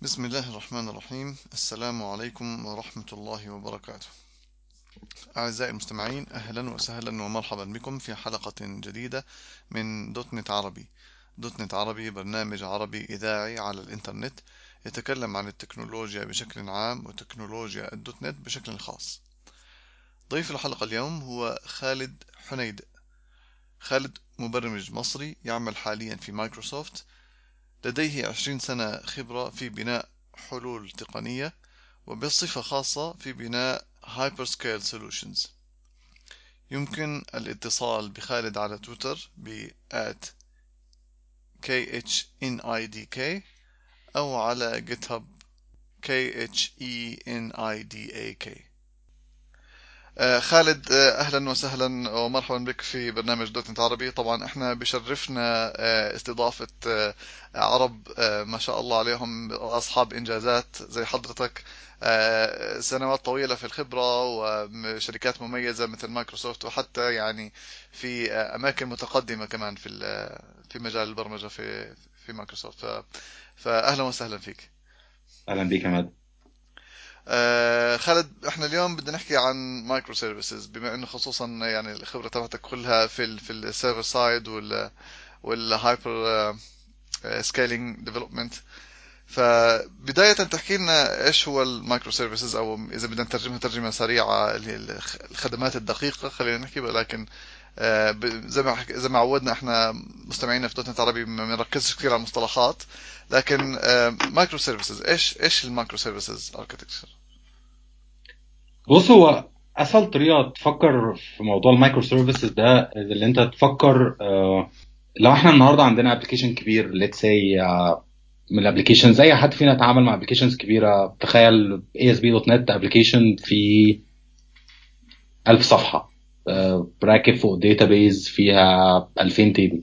بسم الله الرحمن الرحيم السلام عليكم ورحمة الله وبركاته أعزائي المستمعين أهلا وسهلا ومرحبا بكم في حلقة جديدة من دوت نت عربي دوت نت عربي برنامج عربي إذاعي على الإنترنت يتكلم عن التكنولوجيا بشكل عام وتكنولوجيا الدوت نت بشكل خاص ضيف الحلقة اليوم هو خالد حنيد خالد مبرمج مصري يعمل حاليا في مايكروسوفت لديه عشرين سنة خبرة في بناء حلول تقنية وبصفة خاصة في بناء Hyperscale Solutions يمكن الاتصال بخالد على تويتر ب KHNIDK أو على GitHub KHENIDAK آه، خالد آه، اهلا وسهلا ومرحبا بك في برنامج دوت نت عربي طبعا احنا بشرفنا آه، استضافه عرب ما شاء الله عليهم اصحاب انجازات زي حضرتك سنوات طويله في الخبره وشركات مميزه مثل مايكروسوفت وحتى يعني في اماكن متقدمه كمان في في مجال البرمجه في في مايكروسوفت فاهلا وسهلا فيك اهلا بك عماد آه خالد احنا اليوم بدنا نحكي عن مايكرو سيرفيسز بما انه خصوصا يعني الخبره تبعتك كلها في ال في السيرفر سايد وال والهايبر سكيلينج ديفلوبمنت فبداية تحكي لنا ايش هو المايكرو سيرفيسز او اذا بدنا نترجمها ترجمة سريعة اللي هي الخدمات الدقيقة خلينا نحكي ولكن آه، زي ما زي ما عودنا احنا مستمعينا في دوت نت عربي ما بنركزش كثير على المصطلحات لكن مايكرو سيرفيسز ايش ايش المايكرو سيرفيسز اركتكتشر بص هو اسهل طريقه تفكر في موضوع المايكرو سيرفيسز ده اللي انت تفكر آه، لو احنا النهارده عندنا ابلكيشن كبير ليتس سي آه، من الابلكيشنز اي حد فينا اتعامل مع ابلكيشنز كبيره تخيل اي اس بي دوت نت ابلكيشن في 1000 صفحه آه، راكب فوق داتا بيز فيها 2000 تيبل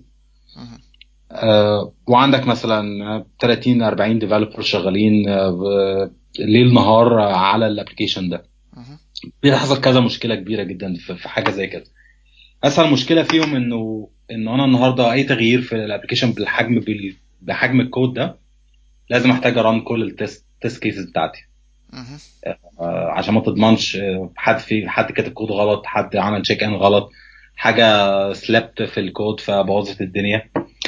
وعندك مثلا 30 40 ديفلوبر شغالين ليل نهار على الابلكيشن ده بيحصل كذا مشكله كبيره جدا في حاجه زي كده اسهل مشكله فيهم انه انه انا النهارده اي تغيير في الابلكيشن بالحجم بحجم الكود ده لازم احتاج اران كل التست تيست كيسز بتاعتي آه، عشان ما تضمنش آه، حد في حد كتب كود غلط حد عمل تشيك ان غلط حاجه سلبت في الكود فبوظت الدنيا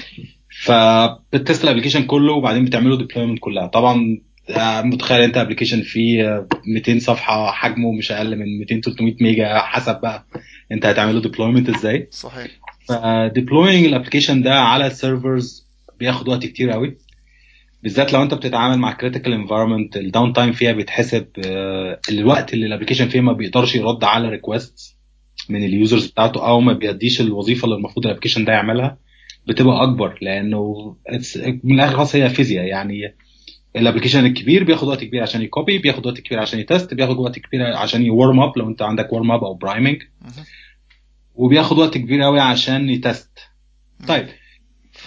فبتست الابلكيشن كله وبعدين بتعمله ديبلويمنت كلها طبعا آه، متخيل انت ابلكيشن فيه 200 صفحه حجمه مش اقل من 200 300 ميجا حسب بقى انت هتعمله ديبلويمنت ازاي صحيح فديبلوينج الابلكيشن ده على السيرفرز بياخد وقت كتير قوي بالذات لو انت بتتعامل مع كريتيكال انفايرمنت الداون تايم فيها بيتحسب آه، الوقت اللي الابلكيشن فيه ما بيقدرش يرد على ريكوست من اليوزرز بتاعته او ما بيديش الوظيفه اللي المفروض الابلكيشن ده يعملها بتبقى اكبر لانه من الاخر خلاص هي فيزياء يعني الابلكيشن الكبير بياخد وقت كبير عشان يكوبي بياخد وقت كبير عشان يتست بياخد وقت كبير عشان يورم اب لو انت عندك ورم اب او برايمنج وبياخد وقت كبير قوي عشان يتست طيب ف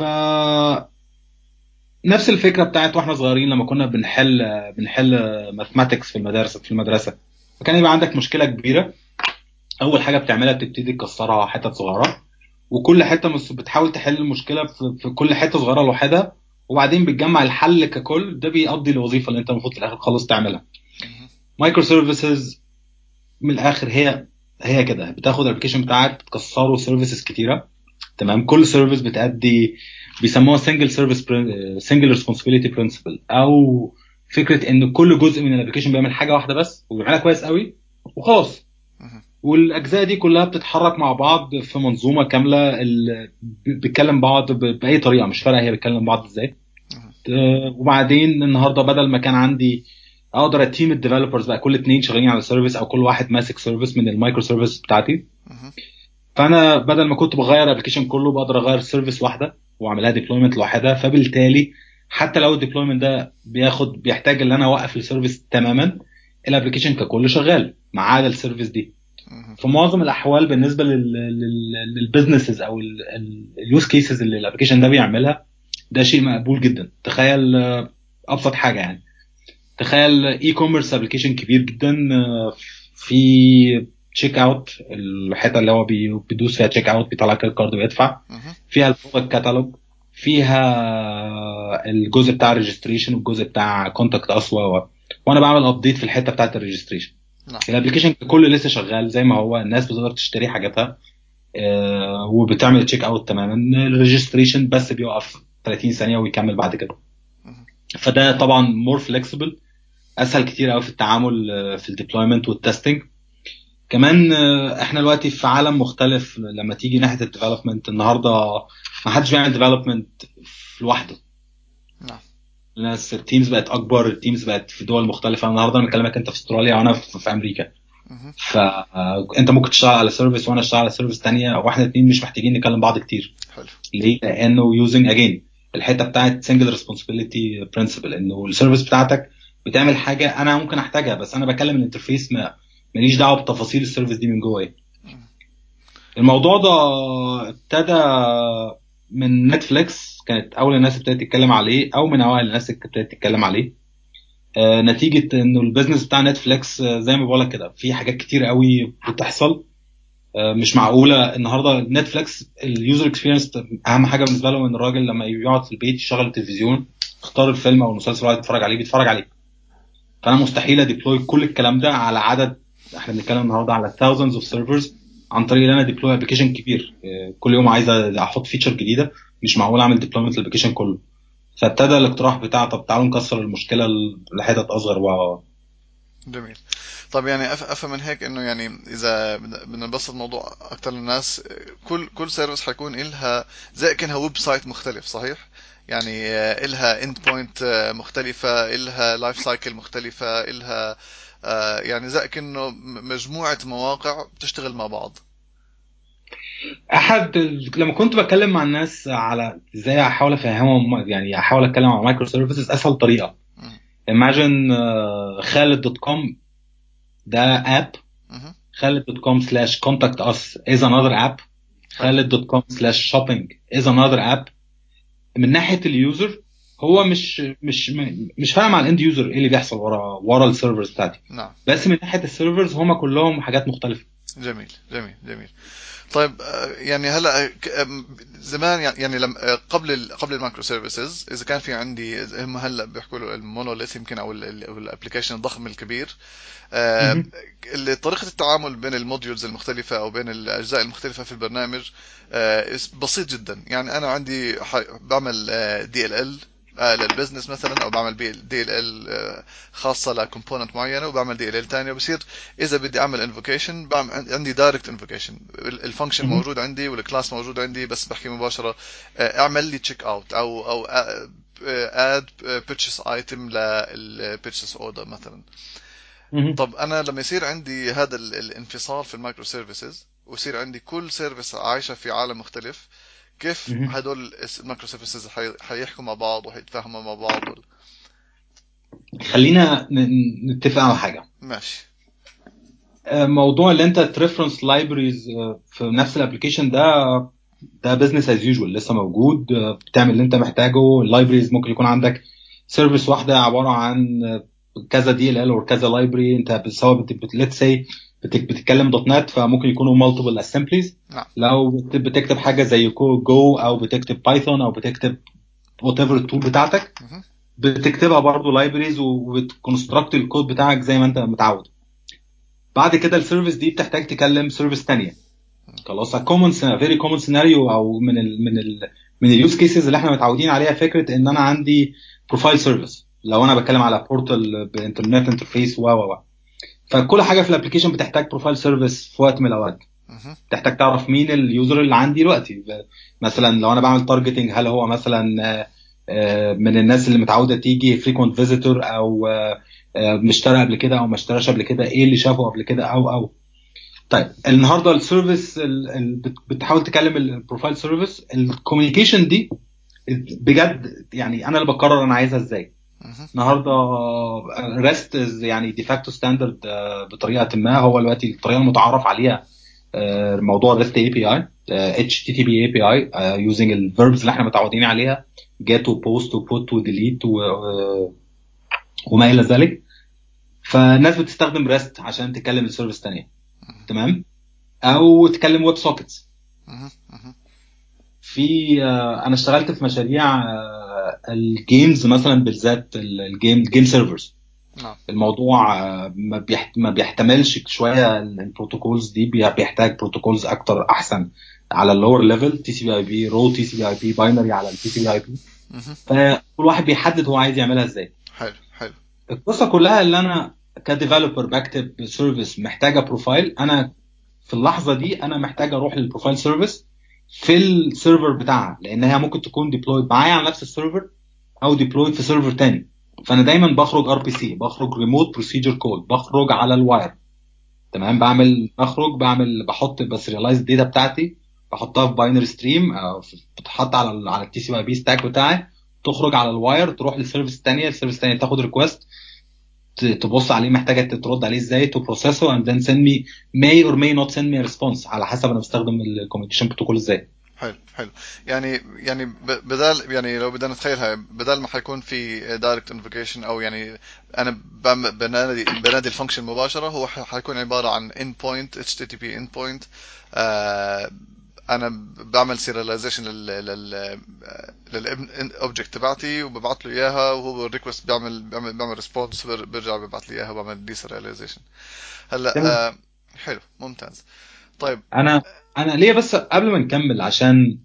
نفس الفكره بتاعت واحنا صغيرين لما كنا بنحل بنحل ماثماتكس في المدرسه في المدرسه فكان يبقى عندك مشكله كبيره اول حاجه بتعملها بتبتدي تكسرها حتت صغيره وكل حته بتحاول تحل المشكله في كل حته صغيره لوحدها وبعدين بتجمع الحل ككل ده بيقضي الوظيفه اللي انت المفروض في الاخر خالص تعملها مايكرو سيرفيسز من الاخر هي هي كده بتاخد الابلكيشن بتاعك بتكسره سيرفيسز كتيره تمام كل سيرفيس بتأدي بيسموها سنجل سيرفيس سنجل ريسبونسبيلتي برنسبل او فكره ان كل جزء من الابلكيشن بيعمل حاجه واحده بس وبيعملها كويس قوي وخلاص والاجزاء دي كلها بتتحرك مع بعض في منظومه كامله بتكلم بعض باي طريقه مش فارقه هي بتكلم بعض ازاي آه، وبعدين النهارده بدل ما كان عندي اقدر اتيم الديفلوبرز بقى كل اثنين شغالين على سيرفيس او كل واحد ماسك سيرفيس من المايكرو سيرفيس بتاعتي فانا بدل ما كنت بغير الابلكيشن كله بقدر اغير سيرفيس واحده واعملها ديبلويمنت لوحدها فبالتالي حتى لو الديبلويمنت ده بياخد بيحتاج ان انا اوقف السيرفيس تماما الابلكيشن ككل شغال ما عدا السيرفيس دي في معظم الاحوال بالنسبه للبزنسز او اليوز كيسز اللي الابلكيشن ده بيعملها ده شيء مقبول جدا تخيل آه، ابسط حاجه يعني تخيل اي كوميرس ابلكيشن كبير جدا آه، في تشيك اوت الحته اللي هو بيدوس فيها تشيك اوت بيطلع كارد ويدفع فيها البرودكت كاتالوج فيها الجزء بتاع الريجستريشن والجزء بتاع كونتاكت اس وانا بعمل ابديت في الحته بتاعت الريجستريشن نعم الابلكيشن كله لسه شغال زي ما هو الناس بتقدر تشتري حاجاتها آه، وبتعمل تشيك اوت تماما الريجستريشن بس بيوقف 30 ثانيه ويكمل بعد كده مهم. فده طبعا مور فليكسبل اسهل كتير قوي في التعامل آه، في الديبلويمنت والتستنج كمان آه، احنا دلوقتي في عالم مختلف لما تيجي ناحيه الديفلوبمنت النهارده ما حدش بيعمل ديفلوبمنت لوحده نعم الناس التيمز بقت اكبر التيمز بقت في دول مختلفه النهارده انا بكلمك انت في استراليا وانا في في امريكا مهم. فانت ممكن تشتغل على سيرفيس وانا اشتغل على سيرفيس تانية واحنا الاثنين مش محتاجين نكلم بعض كتير حلو ليه؟ لانه يوزنج اجين الحته بتاعت سنجل ريسبونسبيلتي برنسبل انه السيرفيس بتاعتك بتعمل حاجه انا ممكن احتاجها بس انا بكلم الانترفيس ما ماليش دعوه بتفاصيل السيرفيس دي من جوه ايه الموضوع ده ابتدى من نتفليكس كانت اول الناس ابتدت تتكلم عليه او من اوائل الناس اللي ابتدت تتكلم عليه آه، نتيجه انه البيزنس بتاع نتفليكس آه، زي ما بقول لك كده في حاجات كتير قوي بتحصل آه، مش معقوله النهارده نتفليكس اليوزر اكسبيرينس اهم حاجه بالنسبه له ان الراجل لما يقعد في البيت يشغل التلفزيون يختار الفيلم او المسلسل اللي هو يتفرج عليه بيتفرج عليه فانا مستحيل اديبلوي كل الكلام ده على عدد احنا بنتكلم النهارده على thousands اوف سيرفرز عن طريق ان انا ديبلوي ابلكيشن كبير آه، كل يوم عايز احط فيتشر جديده مش معقول اعمل ديبلويمنت للابلكيشن كله فابتدى الاقتراح بتاع طب تعالوا نكسر المشكله لحتت اصغر و جميل طب يعني أف- افهم من هيك انه يعني اذا بدنا بدنا نبسط الموضوع اكثر للناس كل كل سيرفيس حيكون إلها زي كانها ويب سايت مختلف صحيح يعني آه، إلها اند بوينت مختلفة إلها لايف سايكل مختلفة إلها آه، يعني زي كأنه م- مجموعة مواقع بتشتغل مع بعض احد لما كنت بتكلم مع الناس على ازاي احاول افهمهم يعني احاول اتكلم عن مايكرو سيرفيسز اسهل طريقه مم. imagine آه، خالد دوت كوم ده اب مهم. خالد دوت كوم سلاش كونتاكت اس از انذر اب خالد دوت كوم سلاش شوبينج از انذر اب من ناحيه اليوزر هو مش مش مش فاهم على الاند يوزر ايه اللي بيحصل ورا ورا السيرفرز بتاعتي نعم بس من ناحيه السيرفرز هم كلهم حاجات مختلفه جميل جميل جميل طيب آه، يعني هلا آه، ك- آم، زمان يعني يعني لم آه، قبل ال قبل المايكرو سيرفيسز اذا كان في عندي هم هلا بيحكوا له المونوليث يمكن او الابلكيشن الضخم الكبير آه، مهم. اللي طريقة التعامل بين الموديولز المختلفة أو بين الأجزاء المختلفة في البرنامج آه، بسيط جدا يعني أنا عندي ح- بعمل دي ال ال للبزنس مثلا او بعمل دي ال ال خاصه لكومبوننت معينه وبعمل دي ال ال ثانيه وبصير اذا بدي اعمل انفوكيشن بعمل عندي دايركت انفوكيشن الفانكشن مهم. موجود عندي والكلاس موجود عندي بس بحكي مباشره آه، اعمل لي تشيك اوت او او اد بيرتشيس ايتم للبيرتشيس اوردر مثلا مهم. طب انا لما يصير عندي هذا ال- الانفصال في المايكرو سيرفيسز ويصير عندي كل سيرفيس عايشه في عالم مختلف كيف مهم. هدول الس- المايكرو سيرفيسز حي- حيحكوا مع بعض وحيتفاهموا مع بعض وال- خلينا ن- نتفق على حاجه ماشي آه، موضوع اللي انت تريفرنس لايبريز في نفس الابلكيشن ده ده بزنس از يوجوال لسه موجود آه، بتعمل اللي انت محتاجه اللايبريز ممكن يكون عندك سيرفيس واحده عباره عن آه، كذا دي ال ال او كذا لايبرري انت سواء ليتس سي بتتكلم دوت نت فممكن يكونوا مالتيبل اسمبليز نعم لو بت- بتكتب حاجه زي جو او بتكتب بايثون او بتكتب وات ايفر التول بتاعتك مهم. بتكتبها برضه لايبريز وبتكونستراكت الكود بتاعك زي ما انت متعود بعد كده السيرفيس دي بتحتاج تكلم سيرفيس تانية خلاص كومن فيري كومن سيناريو او من ال من ال من اليوز كيسز اللي احنا متعودين عليها فكره ان انا عندي بروفايل سيرفيس لو انا بتكلم على بورتال بانترنت انترفيس و و و فكل حاجه في الابلكيشن بتحتاج بروفايل سيرفيس في وقت من الاوقات مهم. تحتاج تعرف مين اليوزر اللي عندي دلوقتي ب- مثلا لو انا بعمل تارجتنج هل هو مثلا آه، آه، من الناس اللي متعوده تيجي فريكونت فيزيتور او آه، آه، مشترى قبل كده او ما اشتراش قبل كده ايه اللي شافه قبل كده او او طيب النهارده السيرفيس ال- ال- بت- بتحاول تكلم البروفايل سيرفيس الكوميونيكيشن دي بجد يعني انا اللي بقرر انا عايزها ازاي مهم. النهارده ريست يعني ديفاكتو ستاندرد بطريقه ما هو دلوقتي الطريقه المتعارف عليها آه، موضوع ريست اي بي اي اتش تي تي بي اي بي اي يوزنج الفيربز اللي احنا متعودين عليها جيت وبوست وبوت وديليت وما الى ذلك فالناس بتستخدم ريست عشان تكلم السيرفيس ثانيه تمام او تكلم ويب سوكيتس مهم. مهم. في آه، انا اشتغلت في مشاريع آه، الجيمز مثلا بالذات ال- الجيم الجيم سيرفرز نعم الموضوع آه، ما بيحت- ما بيحتملش شويه البروتوكولز دي بي- بيحتاج بروتوكولز اكتر احسن على اللور ليفل تي سي بي اي بي رو تي سي بي اي بي باينري على التي سي بي اي بي مهم. فكل واحد بيحدد هو عايز يعملها ازاي حلو حلو القصه كلها اللي انا كديفلوبر بكتب سيرفيس محتاجه بروفايل انا في اللحظه دي انا محتاج اروح للبروفايل سيرفيس في السيرفر بتاعها لانها ممكن تكون ديبلويد معايا على نفس السيرفر او ديبلويد في سيرفر تاني فانا دايما بخرج ار بي سي بخرج ريموت بروسيجر كود بخرج على الواير تمام بعمل بخرج بعمل بحط بسريلايز الداتا بتاعتي بحطها في باينري ستريم بتتحط على ال على التي سي اي بي ستاك بتاعي تخرج على الواير تروح للسيرفيس الثانيه السيرفيس الثانيه تاخد ريكوست تبص عليه محتاجه ترد عليه ازاي تو بروسيسه اند ذن سند مي may or may not send me a response على حسب انا بستخدم الكوميونيكيشن بروتوكول ازاي حلو حلو يعني يعني ب- بدال يعني لو بدنا نتخيلها بدل ما حيكون في دايركت انفوكيشن او يعني انا بعمل- بنادي بنادي الفانكشن مباشره هو ح- حيكون عباره عن ان بوينت اتش تي تي بي ان بوينت انا بعمل سيرياليزيشن لل لل للاوبجكت تبعتي وببعث له اياها وهو الريكوست بيعمل بيعمل بيعمل ريسبونس بيرجع بيبعث لي اياها وبعمل دي سيرياليزيشن هلا تمام. آه، حلو ممتاز طيب انا انا ليه بس قبل ما نكمل عشان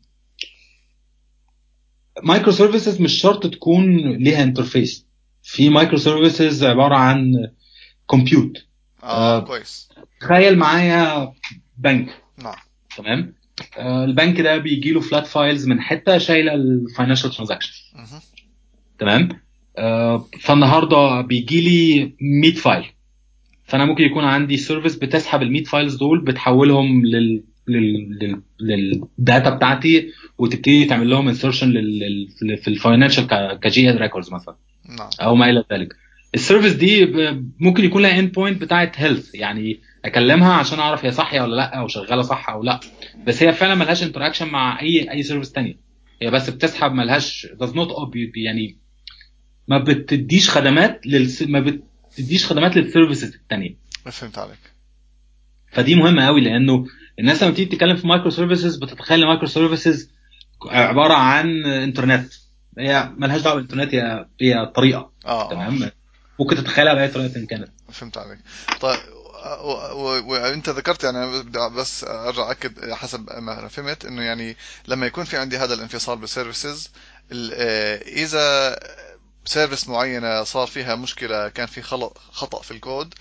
مايكرو سيرفيسز مش شرط تكون ليها انترفيس في مايكرو سيرفيسز عباره عن كومبيوت اه آه. كويس تخيل معايا بنك نعم تمام آه، البنك ده بيجي له فلات فايلز من حته شايله الفاينانشال ترانزاكشن مهم. تمام آه، فالنهارده بيجي لي 100 فايل فانا ممكن يكون عندي سيرفيس بتسحب ال 100 فايلز دول بتحولهم لل لل لل- للداتا بتاعتي وتبتدي تعمل لهم انسرشن لل... في الفاينانشال كجي اد ريكوردز مثلا نعم او ما الى ذلك السيرفيس دي ب- ممكن يكون لها اند بوينت بتاعت هيلث يعني اكلمها عشان اعرف هي صاحيه ولا لا او شغاله صح او لا بس هي فعلا ملهاش انتراكشن مع اي اي سيرفيس تانية هي بس بتسحب ملهاش does not يعني ما بتديش خدمات للس... ما بتديش خدمات للسيرفيسز التانية فهمت عليك فدي مهمه قوي لانه الناس لما تيجي تتكلم في مايكرو سيرفيسز بتتخيل مايكرو سيرفيسز عباره عن انترنت هي ملهاش دعوه بالانترنت هي هي طريقه اه آه. تمام ممكن تتخيلها باي طريقه إن كانت فهمت عليك طيب و- و- وانت ذكرت يعني أنا بدي بس ارجع اكد حسب ما انا فهمت انه يعني لما يكون في عندي هذا الانفصال بالسيرفيسز ال- آه، اذا سيرفيس معينه صار فيها مشكله كان في خلط خطا في الكود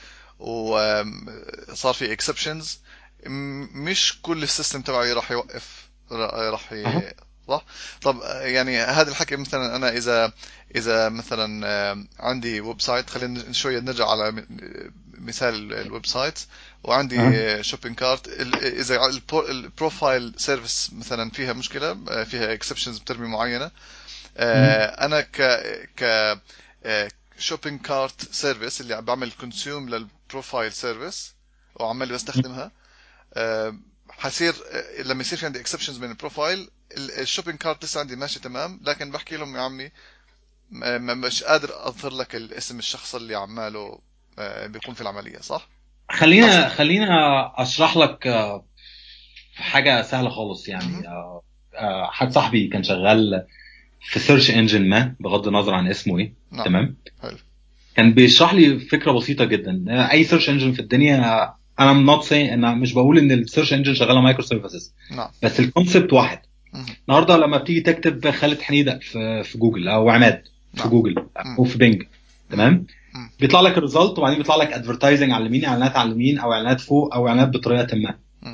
وصار في اكسبشنز مش كل السيستم تبعي راح يوقف راح ي... أها. صح طب آه، يعني هذا الحكي مثلا انا اذا اذا مثلا آه، عندي ويب سايت خلينا شويه نرجع على م- مثال الويب سايت وعندي أها. شوبينج كارت اذا البرو- البروفايل سيرفيس مثلا فيها مشكله آه، فيها اكسبشنز بترمي معينه آه، انا ك ك شوبينج كارت سيرفيس اللي عم بعمل كونسيوم للبروفايل سيرفيس وعمال بستخدمها آه، حصير آه، لما يصير في عندي اكسبشنز من البروفايل الشوبينج كارت لسه عندي ماشي تمام لكن بحكي لهم يا عمي ما- ما- مش قادر اظهر لك الاسم الشخص اللي عماله آه، بيقوم في العمليه صح؟ خلينا حصل. خلينا اشرح لك آه، حاجه سهله خالص مهم. يعني آه، آه، حد صاحبي كان شغال في سيرش انجن ما بغض النظر عن اسمه ايه نعم تمام حلو كان بيشرح لي فكره بسيطه جدا آه، اي سيرش انجن في الدنيا آه، انا نوت سي انا مش بقول ان السيرش انجن شغاله مايكرو سيرفيسز نعم بس الكونسبت واحد مهم. النهارده لما بتيجي تكتب خالد حنيده في في جوجل او عماد في نعم. جوجل او في بينج تمام مم. بيطلع لك الريزلت وبعدين بيطلع لك ادفرتايزنج على اليمين اعلانات على اليمين او اعلانات فوق او اعلانات بطريقه ما مم.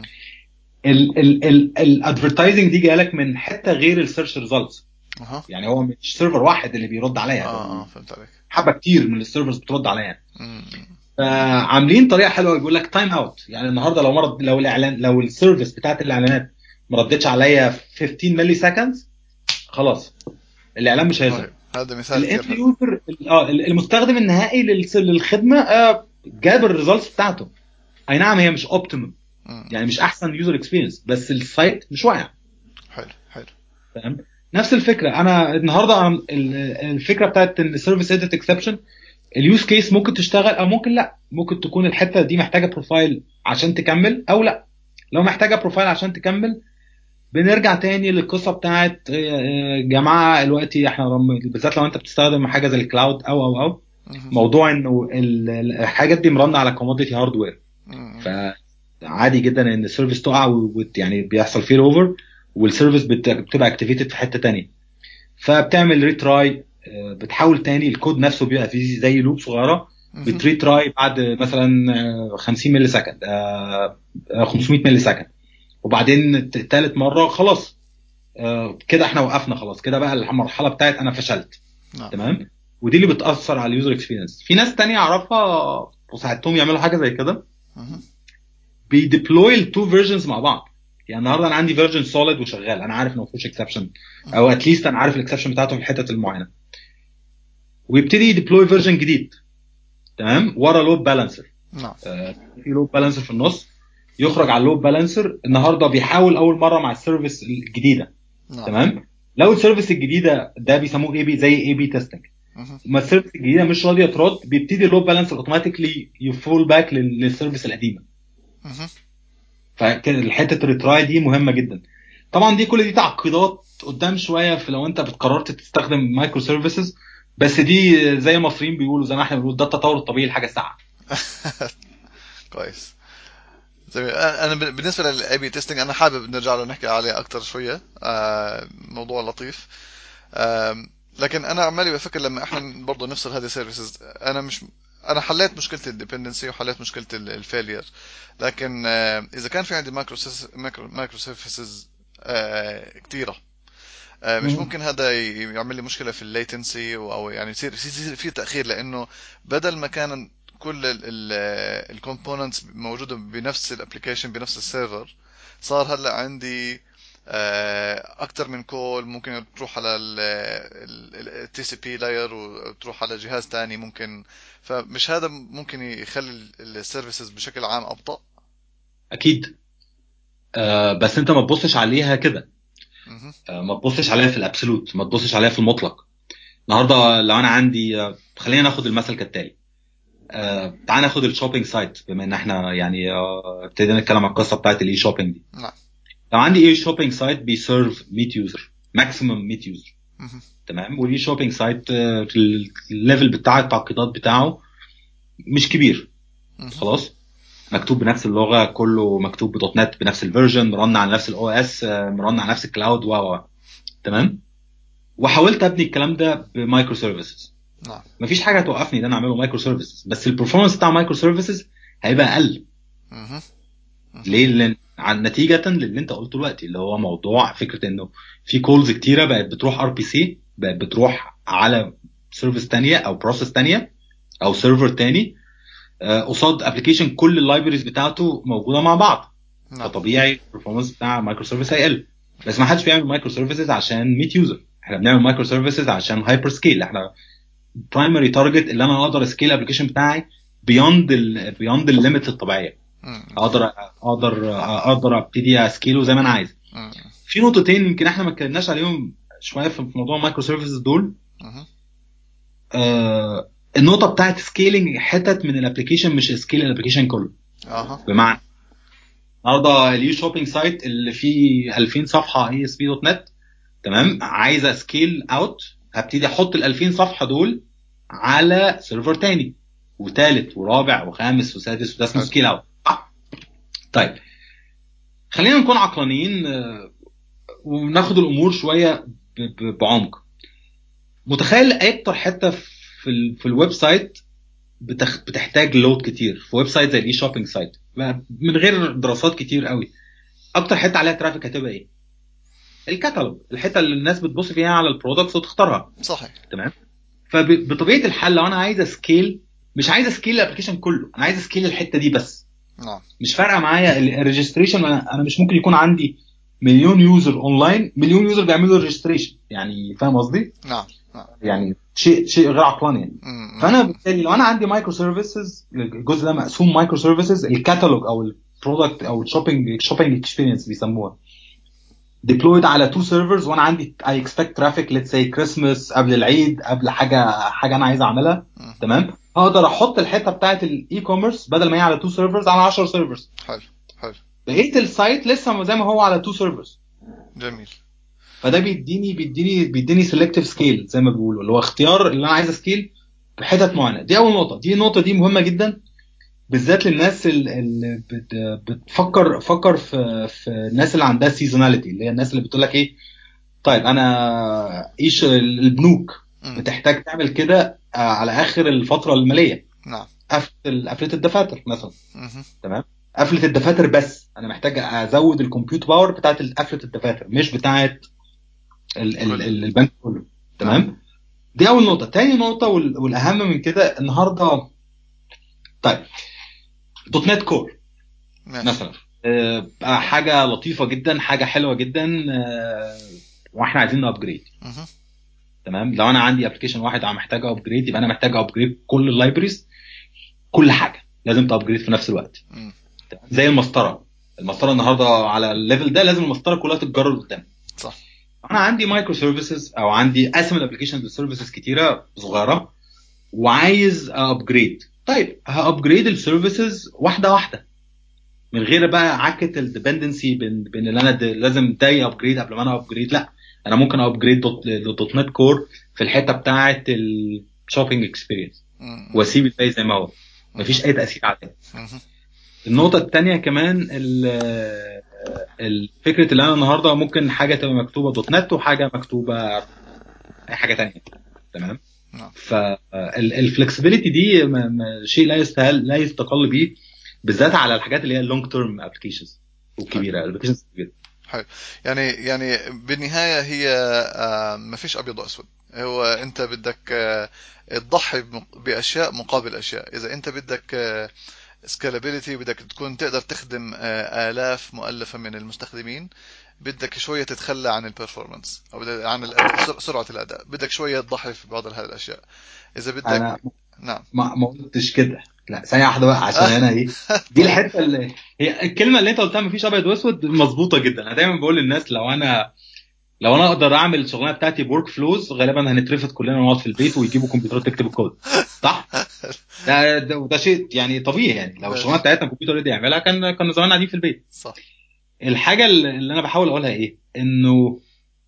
الادفرتايزنج دي جايه لك من حته غير السيرش ريزلتس اها يعني هو مش سيرفر واحد اللي بيرد عليا اه اه فهمت عليك حبه كتير من السيرفرز بترد عليا مم. فعاملين طريقه حلوه بيقول لك تايم اوت يعني النهارده لو مرض لو الاعلان لو السيرفيس بتاعت الاعلانات ما ردتش عليا 15 ملي سكندز خلاص الاعلان مش هيظهر طيب هذا مثال كثير الاند حلو يوزر اه المستخدم النهائي للس- للخدمه آه، جاب الريزلتس بتاعته اي نعم هي مش اوبتيمم مم. يعني مش احسن يوزر اكسبيرينس بس السايت مش واقع حلو حلو فاهم نفس الفكره انا النهارده أنا ال- الفكره بتاعت ان سيرفيس اديت اكسبشن اليوز كيس ممكن تشتغل او ممكن لا ممكن تكون الحته دي محتاجه بروفايل عشان تكمل او لا لو محتاجه بروفايل عشان تكمل بنرجع تاني للقصه بتاعت آه، آه، جماعه دلوقتي احنا رم- بالذات لو انت بتستخدم حاجه زي الكلاود او او او مهم. موضوع انه ال- ال- الحاجات دي مرنه على كوموديتي هاردوير مم. فعادي جدا ان السيرفيس تقع وت- يعني بيحصل فيه اوفر والسيرفيس بت- بتبقى اكتيفيتد في حته تانية فبتعمل ريتراي بتحاول تاني الكود نفسه بيبقى فيه زي لوب صغيره مهم. بتريتراي بعد مثلا آه، 50 ملي سكند آه، آه، 500 ملي سكند وبعدين ت- تالت مره خلاص آه، كده احنا وقفنا خلاص كده بقى المرحله بتاعت انا فشلت نعم تمام ودي اللي بتاثر على اليوزر اكسبيرينس في ناس تانية اعرفها وساعدتهم يعملوا حاجه زي كده مهم. بيديبلوي التو فيرجنز مع بعض يعني النهارده انا عندي فيرجن سوليد وشغال انا عارف انه ما فيهوش اكسبشن او اتليست انا عارف الاكسبشن بتاعته في الحتت المعينه ويبتدي يديبلوي فيرجن جديد تمام ورا لود بالانسر نعم في لود بالانسر في النص يخرج على اللود بالانسر النهارده بيحاول اول مره مع السيرفيس الجديده نعم تمام لو السيرفيس الجديده ده بيسموه اي بي زي اي بي تيستنج مهم. ما السيرفيس الجديده مش راضيه ترد بيبتدي اللود بالانسر اوتوماتيكلي يفول باك للسيرفيس القديمه مهم. فالحته الريتراي دي مهمه جدا طبعا دي كل دي تعقيدات قدام شويه في لو انت قررت تستخدم مايكرو سيرفيسز بس دي زي المصريين بيقولوا زي ما احنا بنقول ده التطور الطبيعي لحاجه ساعه كويس جميل انا ب- بالنسبه للاي بي تيستنج انا حابب نرجع له نحكي عليه اكثر شويه آه، موضوع لطيف آم، لكن انا عمالي بفكر لما احنا برضه نفصل هذه السيرفيسز انا مش انا حليت مشكله الديبندنسي وحليت مشكله الفيلير لكن آه، اذا كان في عندي مايكرو مايكرو مايكرو سيرفيسز كثيره آه، مش مم. ممكن هذا ي- يعمل لي مشكله في الليتنسي او يعني يصير يصير في تاخير لانه بدل ما كان كل الكومبوننتس موجوده بنفس الابلكيشن بنفس السيرفر صار هلا عندي اكثر من كول ممكن تروح على التي سي بي لاير وتروح على جهاز تاني ممكن فمش هذا ممكن يخلي السيرفيسز بشكل عام ابطا اكيد آه بس انت ما تبصش عليها كده مهم. آه ما تبصش عليها في الابسولوت ما تبصش عليها في المطلق النهارده لو انا عندي آه خلينا ناخد المثل كالتالي آه تعال ناخد الشوبينج سايت بما ان احنا يعني آه، ابتدينا نتكلم عن القصه بتاعت الاي شوبينج دي نعم لو عندي اي شوبينج سايت بيسيرف 100 يوزر ماكسيمم 100 يوزر مهم. تمام والاي شوبينج سايت آه، الليفل بتاع التعقيدات بتاعه مش كبير مهم. خلاص مكتوب بنفس اللغه كله مكتوب بدوت نت بنفس الفيرجن مرن على نفس الاو اس مرن على نفس الكلاود و و تمام وحاولت ابني الكلام ده بمايكرو سيرفيسز نعم مفيش حاجه توقفني ان انا اعمله مايكرو سيرفيسز بس البرفورمانس بتاع مايكرو سيرفيسز هيبقى اقل مهم. ليه؟ لان عن نتيجه للي انت قلته دلوقتي اللي هو موضوع فكره انه في كولز كتيره بقت بتروح ار بي سي بقت بتروح على سيرفيس تانية او بروسيس تانية او سيرفر تاني آه، قصاد ابلكيشن كل اللايبريز بتاعته موجوده مع بعض نعم فطبيعي البرفورمانس بتاع مايكرو سيرفيس هيقل بس ما حدش بيعمل مايكرو سيرفيسز عشان 100 يوزر احنا بنعمل مايكرو سيرفيسز عشان هايبر سكيل احنا برايمري تارجت اللي انا اقدر اسكيل الابلكيشن بتاعي بيوند ال بيوند الليميتس الطبيعيه مم. اقدر اقدر اقدر ابتدي اسكيله زي ما انا عايز مم. في نقطتين يمكن احنا ما اتكلمناش عليهم شويه في في موضوع المايكرو سيرفيسز دول مهم. آه النقطه بتاعت سكيلينج حتت من الابلكيشن مش سكيل الابلكيشن كله اها بمعنى النهارده اليو شوبينج سايت اللي فيه 2000 صفحه اي اس بي دوت نت تمام عايز سكيل اوت هبتدي احط ال 2000 صفحه دول على سيرفر تاني وثالث ورابع وخامس وسادس وده اسمه حلو. سكيل اوت طيب خلينا نكون عقلانيين آه، وناخد الامور شويه ب- ب- بعمق متخيل اكتر حته في ال في الويب سايت بتخ... بتحتاج لود كتير في ويب سايت زي الاي شوبينج سايت من غير دراسات كتير قوي اكتر حته عليها ترافيك هتبقى ايه الكتالوج الحته اللي الناس بتبص فيها على البرودكتس وتختارها صحيح تمام فبطبيعه الحال لو انا عايز اسكيل مش عايز اسكيل الابلكيشن كله انا عايز اسكيل الحته دي بس نعم مش فارقه معايا الريجستريشن انا أنا مش ممكن يكون عندي مليون يوزر اونلاين مليون يوزر بيعملوا ريجستريشن يعني فاهم قصدي نعم نعم يعني شيء شيء غير عقلاني يعني مم. فانا بالتالي لو انا عندي مايكرو سيرفيسز الجزء ده مقسوم مايكرو سيرفيسز الكاتالوج او البرودكت او الشوبينج شوبينج اكسبيرينس بيسموها ديبلويد على تو سيرفرز وانا عندي اي اكسبكت ترافيك ليتس سي كريسمس قبل العيد قبل حاجه حاجه انا عايز اعملها مم. تمام هقدر احط الحته بتاعت الاي كوميرس بدل ما هي على تو سيرفرز على 10 سيرفرز حلو حلو بقيه السايت لسه زي ما هو على تو سيرفرز جميل فده بيديني بيديني بيديني سيلكتيف سكيل زي ما بيقولوا اللي هو اختيار اللي انا عايز اسكيل بحتت معينه دي اول نقطه دي النقطه دي مهمه جدا بالذات للناس ال- اللي بت- بتفكر فكر في في الناس اللي عندها سيزوناليتي اللي هي الناس اللي بتقول لك ايه طيب انا ايش البنوك مم. بتحتاج تعمل كده آه، على اخر الفتره الماليه نعم قفله قفله الدفاتر مثلا مهم. تمام قفله الدفاتر بس انا محتاج ازود الكمبيوت باور بتاعت قفله الدفاتر مش بتاعت ال- ال- كل. ال- البنك كله تمام دي اول نقطه تاني نقطه وال- والاهم من كده النهارده طيب دوت نت كور ماشي مثلا آه، بقى حاجه لطيفه جدا حاجه حلوه جدا آه، واحنا عايزين نابجريد مهم. تمام لو انا عندي ابلكيشن واحد انا محتاج ابجريد يبقى انا محتاج ابجريد كل اللايبريز كل حاجه لازم تابجريد في نفس الوقت مم. تمام؟ زي المسطره المسطره النهارده على الليفل ده لازم المسطره كلها تتجرر قدام صح انا عندي مايكرو سيرفيسز او عندي قسم الابلكيشن لسيرفيسز كتيره صغيره وعايز ابجريد طيب هابجريد السيرفيسز واحده واحده من غير بقى عكه الديبندنسي بين بين اللي انا د- لازم ده ابجريد قبل ما انا ابجريد لا انا ممكن ابجريد دوت دوت نت كور في الحته بتاعه الشوبينج اكسبيرينس مم. واسيب الباقي زي ما هو مفيش اي تاثير عليه مهم. النقطة الثانية كمان ال- الفكرة اللي أنا النهاردة ممكن حاجة تبقى مكتوبة دوت نت وحاجة مكتوبة أي حاجة تانية تمام نعم فالفلكسبيليتي دي م- م- شيء لا يستهل لا يستقل به بالذات على الحاجات اللي هي اللونج تيرم ابلكيشنز والكبيرة الابلكيشنز الكبيرة يعني يعني بالنهاية هي آه، ما فيش أبيض وأسود هو أنت بدك آه، تضحي بم- بأشياء مقابل أشياء إذا أنت بدك سكالابيليتي بدك تكون تقدر تخدم آه، آلاف مؤلفة من المستخدمين بدك شوية تتخلى عن البرفورمانس أو بدك- عن الأداء سر- سرعة الأداء بدك شوية تضحي في بعض هذه الأشياء إذا بدك أنا نعم ما ما قلتش كده لا ثانية واحدة بقى عشان أنا إيه دي الحتة اللي هي الكلمة اللي أنت قلتها مفيش أبيض وأسود مظبوطة جدا أنا دايما بقول للناس لو أنا لو انا اقدر اعمل الشغلانه بتاعتي بورك فلوز غالبا هنترفد كلنا ونقعد في البيت ويجيبوا كمبيوترات تكتب الكود صح؟ ده ده, وده شيء يعني طبيعي يعني لو الشغلانه بتاعتنا الكمبيوتر يقدر يعملها كان كنا زمان قاعدين في البيت صح الحاجه اللي انا بحاول اقولها ايه؟ انه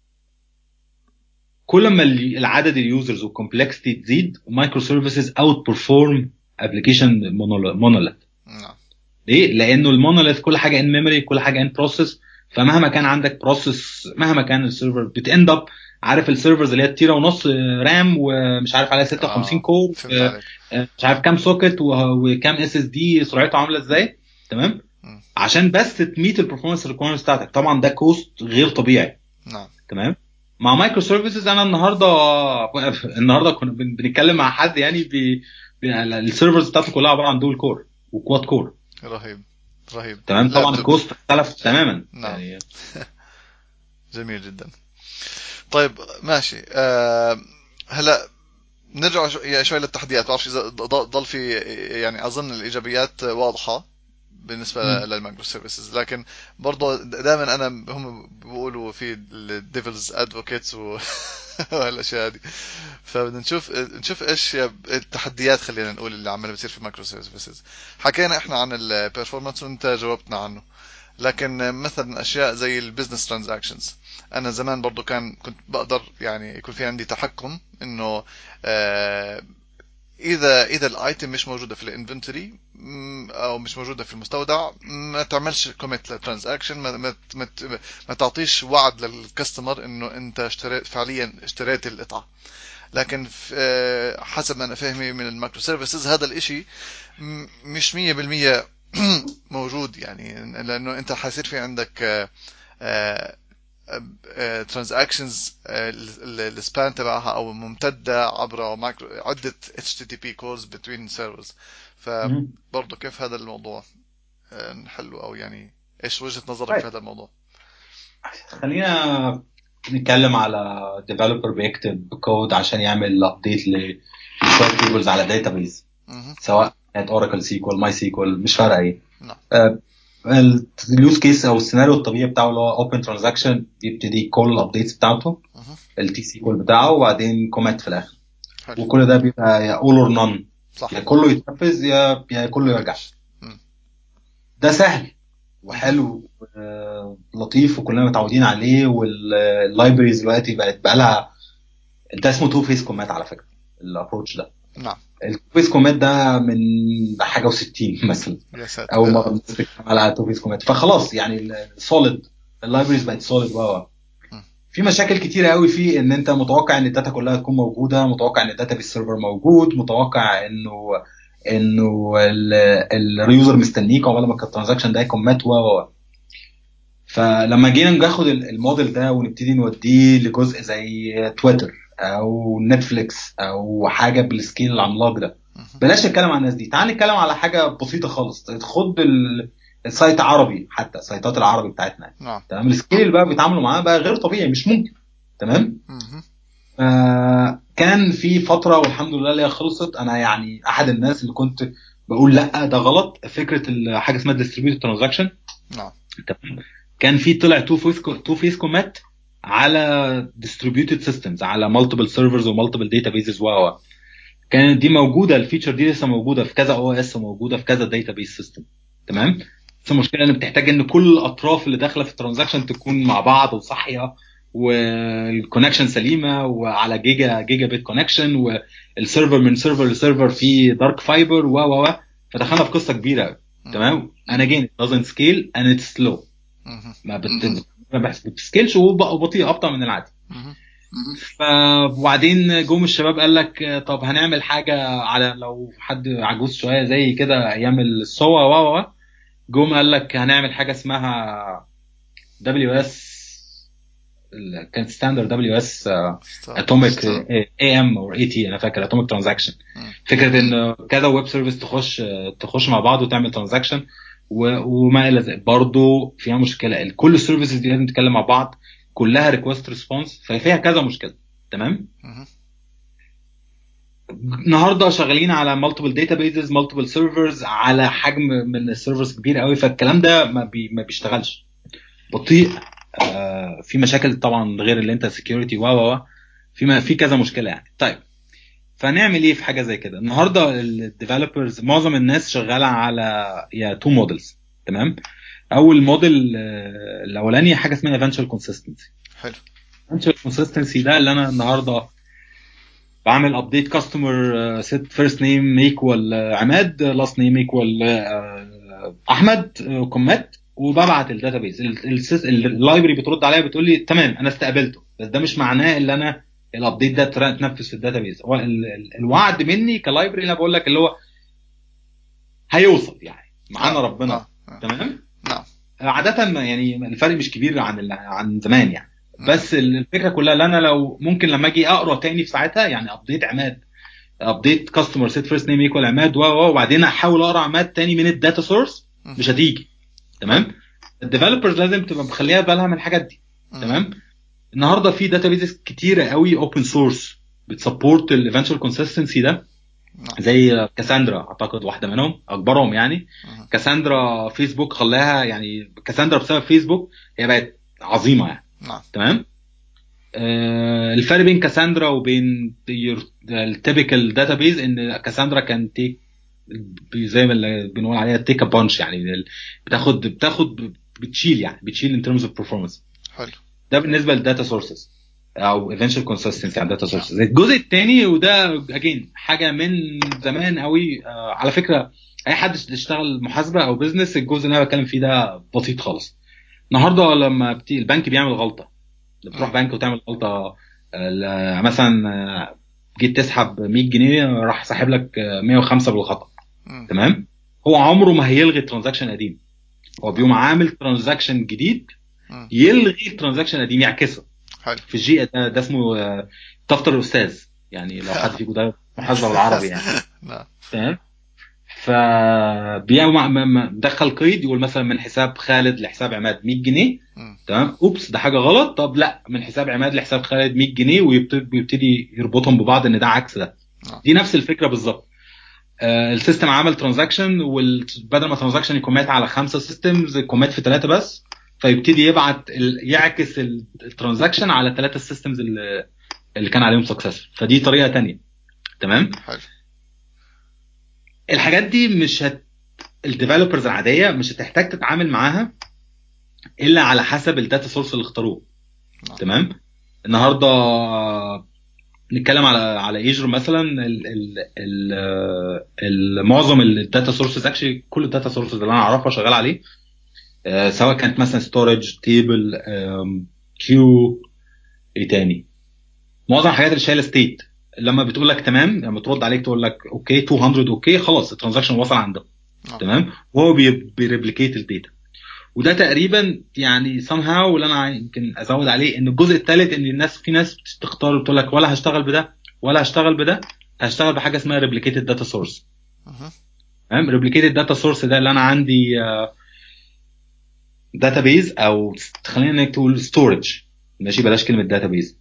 كل ما ال- العدد اليوزرز والكومبلكسيتي تزيد مايكرو سيرفيسز اوت بيرفورم ابلكيشن مونوليث نعم ليه؟ لانه المونوليث كل حاجه ان ميموري كل حاجه ان بروسيس فمهما كان عندك بروسيس مهما كان السيرفر بتاند اب عارف السيرفرز اللي هي التيرا ونص رام ومش عارف عليها 56 آه، كور فهمت آه، عليك آه، مش عارف كام سوكت وه- وكام اس اس دي سرعته عامله ازاي تمام مم. عشان بس تميت البرفورمانس ريكويرمنتس بتاعتك طبعا ده كوست غير طبيعي نعم تمام مع مايكرو سيرفيسز انا النهارده النهارده كنا بن- بنتكلم مع حد يعني بي بي- السيرفرز بتاعته كلها عباره عن دول كور وكواد كور رهيب رهيب تمام طبعا لابتوب. الكوست اختلف تماما نعم. يعني جميل جدا طيب ماشي أه هلا نرجع شو- يا شوي للتحديات بعرفش اذا ض- ضل في يعني اظن الايجابيات واضحه بالنسبه مم. للمايكرو سيرفيسز لكن برضه دائما انا هم بيقولوا في الديفلز ادفوكيتس والاشياء هذه فبدنا نشوف نشوف ايش التحديات خلينا نقول اللي عماله بتصير في مايكرو سيرفيسز حكينا احنا عن البرفورمانس وانت جاوبتنا عنه لكن مثلا اشياء زي البزنس ترانزاكشنز انا زمان برضو كان كنت بقدر يعني يكون في عندي تحكم انه آه، اذا اذا الايتم مش موجوده في الانفنتوري او مش موجوده في المستودع ما تعملش كوميت للترانزاكشن ما, ما, ما, ما تعطيش وعد للكاستمر انه انت اشتريت فعليا اشتريت القطعه لكن في آه، حسب ما انا فهمي من المايكرو سيرفيسز هذا الاشي م- مش 100% موجود يعني لانه انت حيصير في عندك ترانزاكشنز السبان تبعها او ممتده عبر مايكرو عده HTTP calls between servers مم. فبرضه كيف هذا الموضوع آه، نحله او يعني ايش وجهه نظرك طيب. في هذا الموضوع؟ خلينا نتكلم على ديفلوبر بيكتب كود عشان يعمل ابديت لشويه تيبلز على داتابيز مهم. سواء كانت اوراكل سيكوال ماي سيكوال مش فارقه ايه نعم. اليوز كيس او السيناريو الطبيعي بتاعه اللي هو اوبن ترانزاكشن يبتدي كل الابديتس بتاعته مهم. التي سيكوال بتاعه وبعدين كومنت في الاخر حلو وكل ده بيبقى يا اول اور نون صح يا كله يتنفذ يا يا كله يرجع مم. ده سهل وحلو لطيف وكلنا متعودين عليه واللايبريز دلوقتي بقت بقى لها ده اسمه تو فيس كومات على فكره الابروتش ده نعم التو فيس كومات ده من حاجه و60 مثلا يا ساتر اول مره الناس تتكلم على تو فيس كومات فخلاص يعني السوليد اللايبريز بقت سوليد و م. في مشاكل كتيرة قوي في ان انت متوقع ان الداتا كلها تكون موجوده متوقع ان الداتا بيس سيرفر موجود متوقع انه انه اليوزر مستنيك عقبال ما الترانزاكشن ده يكون مات و و فلما جينا ناخد ال- الموديل ده ونبتدي نوديه لجزء زي تويتر او نتفليكس او حاجه بالسكيل العملاق ده مهم. بلاش نتكلم عن الناس دي تعال نتكلم على حاجه بسيطه خالص خد ال- السايت عربي حتى السايتات العربي بتاعتنا نعم تمام السكيل اللي بقى بيتعاملوا معاه بقى غير طبيعي مش ممكن تمام مهم. آه كان في فتره والحمد لله اللي هي خلصت انا يعني احد الناس اللي كنت بقول لا ده غلط فكره ال- حاجه اسمها ديستريبيوتد ترانزاكشن نعم تمام كان في طلع تو فيس تو فيس كومات على ديستريبيوتد سيستمز على مالتيبل سيرفرز ومالتيبل داتابيزز و و. كانت دي موجوده الفيتشر دي لسه موجوده في كذا او اس موجوده في كذا داتابيز سيستم تمام بس المشكله ان بتحتاج ان كل الاطراف اللي داخله في الترانزاكشن تكون مع بعض وصاحيه والكونكشن سليمه وعلى جيجا جيجا بت كونكشن والسيرفر من سيرفر لسيرفر فيه دارك فايبر و و و فدخلنا في قصه كبيره قوي تمام انا جين doesn't scale and it's slow مهم. ما بت ما بحس- بتسكيلش وب- وبطيء ابطا من العادي مهم. ف وبعدين جم الشباب قال لك آه، طب هنعمل حاجه على لو حد عجوز شويه زي كده ايام السوا و و جم قال لك هنعمل حاجه اسمها دبليو اس كانت ستاندرد دبليو اس اتوميك اي ام او اي تي انا فاكر اتوميك ترانزاكشن مم. فكره ان كذا ويب سيرفيس تخش تخش مع بعض وتعمل ترانزاكشن وما الى ذلك برضه فيها مشكله كل السيرفيسز دي لازم تتكلم مع بعض كلها ريكوست ريسبونس ففيها كذا مشكله تمام مهم. النهارده شغالين على مالتيبل داتابيزز مالتيبل سيرفرز على حجم من السيرفرز كبير قوي فالكلام ده ما, بي ما بيشتغلش بطيء آه في مشاكل طبعا غير اللي انت سكيورتي و و و في ما في كذا مشكله يعني طيب فنعمل ايه في حاجه زي كده النهارده الديفلوبرز معظم الناس شغاله على يا تو موديلز تمام اول موديل آه، الاولاني حاجه اسمها ايفنتشوال كونسيستنسي حلو ايفنتشوال كونسيستنسي ده اللي انا النهارده بعمل ابديت كاستمر سيت فيرست نيم ايكوال عماد لاست نيم ايكوال احمد كومات وببعت الداتابيز اللايبرري بترد عليا بتقول لي تمام انا استقبلته بس ده مش معناه ان انا الابديت ده تر- اتنفذ في الداتابيز هو ال- ال- الوعد مني كلايبرري اللي انا بقول لك اللي هو هيوصل يعني معانا آه، ربنا آه، آه. تمام نعم عادة ما- يعني الفرق مش كبير عن ال- عن زمان يعني بس الفكره كلها اللي انا لو ممكن لما اجي اقرا تاني في ساعتها يعني ابديت عماد ابديت كاستمر سيت فيرست نيم ايكوال عماد و و وبعدين احاول اقرا عماد تاني من الداتا سورس مش هتيجي تمام الديفلوبرز لازم تبقى مخليها بالها من الحاجات دي مم. تمام النهارده في داتابيزز كتيره قوي اوبن سورس بتسبورت الايفنتشوال كونسيستنسي ده نعم زي كاساندرا اعتقد واحده منهم اكبرهم يعني مم. كاساندرا فيسبوك خلاها يعني كاساندرا بسبب فيسبوك هي بقت عظيمه يعني نعم تمام آه الفرق بين كاساندرا وبين التيبيكال داتابيز ان كاساندرا كان تيك زي ما اللي بنقول عليها تيك ا بانش يعني ال- بتاخد بتاخد بتشيل يعني بتشيل ان ترمز اوف performance حلو ده بالنسبه للداتا سورسز او eventual consistency على الداتا سورسز الجزء الثاني وده اجين حاجه من زمان قوي آه على فكره اي حد اشتغل محاسبه او بزنس الجزء اللي انا بتكلم فيه ده بسيط خالص النهارده لما بتي البنك بيعمل غلطه بتروح مم. بنك وتعمل غلطه آه، ل- مثلا آه، جيت تسحب 100 جنيه راح ساحب لك آه، 105 بالخطا مم. تمام هو عمره ما هيلغي الترانزاكشن قديم هو بيقوم عامل ترانزاكشن جديد مم. يلغي الترانزاكشن القديم يعكسه حلو في الجي ده, ده اسمه آه، دفتر الاستاذ يعني لو حد فيكم ده محاسبه بالعربي يعني نعم تمام فبيقوم م- م- مدخل قيد يقول مثلا من حساب خالد لحساب عماد 100 جنيه مم. تمام اوبس ده حاجه غلط طب لا من حساب عماد لحساب خالد 100 جنيه ويبتدي ويبتدي يربطهم ببعض ان ده عكس ده نعم. دي نفس الفكره بالظبط آه السيستم عمل ترانزاكشن وبدل ما ترانزاكشن يكومات على خمسه سيستمز كومات في ثلاثه بس فيبتدي يبعت ال... يعكس الترانزاكشن على ثلاثه السيستمز اللي, اللي كان عليهم سكسس فدي طريقه تانية تمام حلو الحاجات دي مش هت الديفلوبرز العاديه مش هتحتاج تتعامل معاها الا على حسب الداتا سورس اللي اختاروه نعم. تمام النهارده نتكلم على على ايجر مثلا ال ال ال ال معظم الداتا سورسز اكشلي كل الداتا سورسز اللي انا اعرفها شغال عليه آه، سواء كانت مثلا ستورج تيبل كيو ايه تاني معظم الحاجات اللي شايله ستيت لما بتقول لك تمام لما ترد عليك تقول لك اوكي 200 اوكي خلاص الترانزاكشن وصل عنده نعم. تمام وهو بي- بيريبليكيت الداتا وده تقريبا يعني somehow اللي انا يمكن ازود عليه ان الجزء الثالث ان الناس في ناس بتختار بتقول لك ولا هشتغل بده ولا هشتغل بده هشتغل بحاجه اسمها ريبليكيتد داتا سورس مهم. تمام ريبليكيتد داتا سورس ده اللي انا عندي داتا بيز او خلينا تقول ستورج ماشي بلاش كلمه داتا بيز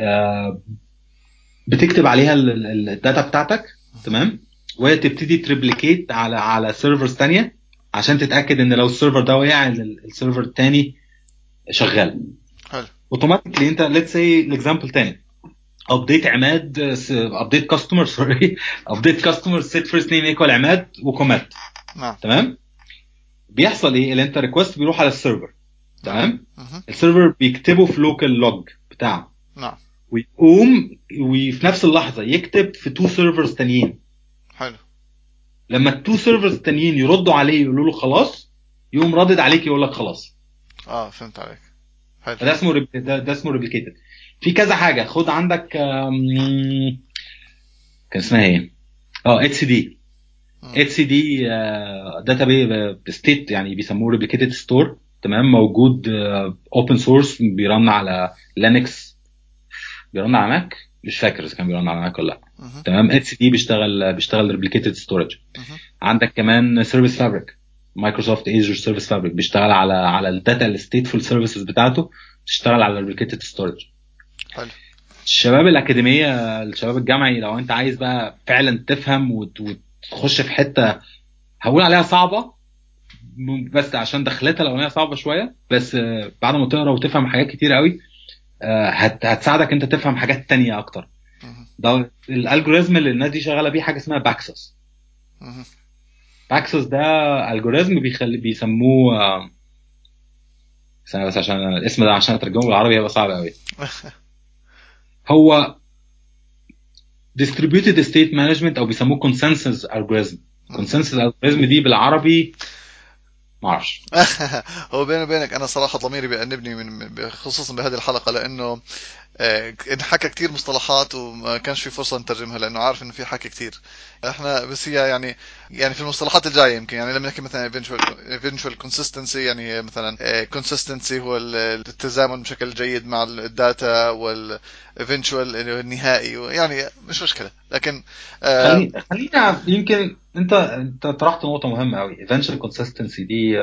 بتكتب عليها ال- ال- الداتا بتاعتك تمام وهي تبتدي تريبليكيت على على سيرفرز تانية عشان تتاكد ان لو السيرفر ده وقع ال- السيرفر التاني شغال حلو اوتوماتيكلي انت ليتس سي الاكزامبل تاني ابديت عماد ابديت كاستمر سوري ابديت كاستمر سيت فيرست نيم ايكوال عماد وكومات نعم تمام بيحصل ايه اللي انت ريكوست بيروح على السيرفر تمام مهم. السيرفر بيكتبه في لوكال لوج بتاعه نعم ويقوم وفي نفس اللحظه يكتب في تو سيرفرز تانيين حلو لما التو سيرفرز التانيين يردوا عليه يقولوا له خلاص يقوم ردد عليك يقول لك خلاص اه فهمت عليك حلو فده اسمه ريب- ده, ده اسمه ريبليكيتد في كذا حاجه خد عندك آم، كان اسمها ايه؟ اه اتش سي دي مم. اتش سي دي داتا ستيت يعني بيسموه ريبليكيتد ستور تمام موجود اوبن سورس بيرن على لينكس بيرن على ماك مش فاكر اذا كان بيرن على ماك ولا لا مهم. تمام اتش دي بيشتغل بيشتغل ريبليكيتد ستورج مهم. عندك كمان سيرفيس فابريك مايكروسوفت ايجور سيرفيس فابريك بيشتغل على على الداتا الستيتفول سيرفيسز بتاعته بتشتغل على الريبليكيتد ستورج حلو الشباب الاكاديميه الشباب الجامعي لو انت عايز بقى فعلا تفهم وت- وتخش في حته هقول عليها صعبه م- بس عشان دخلتها الاولانيه صعبه شويه بس آه، بعد ما تقرا وتفهم حاجات كتير قوي آه، هت- هتساعدك انت تفهم حاجات تانية اكتر مهم. ده الالجوريزم اللي الناس دي شغاله بيه حاجه اسمها باكسس مهم. باكسس ده الجوريزم بيخلي بيسموه آه، ثانية بس عشان الاسم ده عشان اترجمه بالعربي هيبقى صعب قوي هو distributed state management او بيسموه consensus algorithm consensus algorithm دي بالعربي ما اعرفش هو بيني وبينك انا صراحه ضميري بيأنبني من من- خصوصا بهذه الحلقه لانه آه، انحكى كتير مصطلحات وما كانش في فرصه نترجمها لانه عارف انه في حكي كتير احنا بس هي يعني يعني في المصطلحات الجايه يمكن يعني لما نحكي مثلا eventual eventual consistency يعني هي مثلا آه، consistency هو ال- التزامن بشكل جيد مع الداتا وال eventual اللي هو النهائي يعني مش مشكله لكن آه، خلينا خلينا يمكن انت انت طرحت نقطه مهمه قوي eventual consistency دي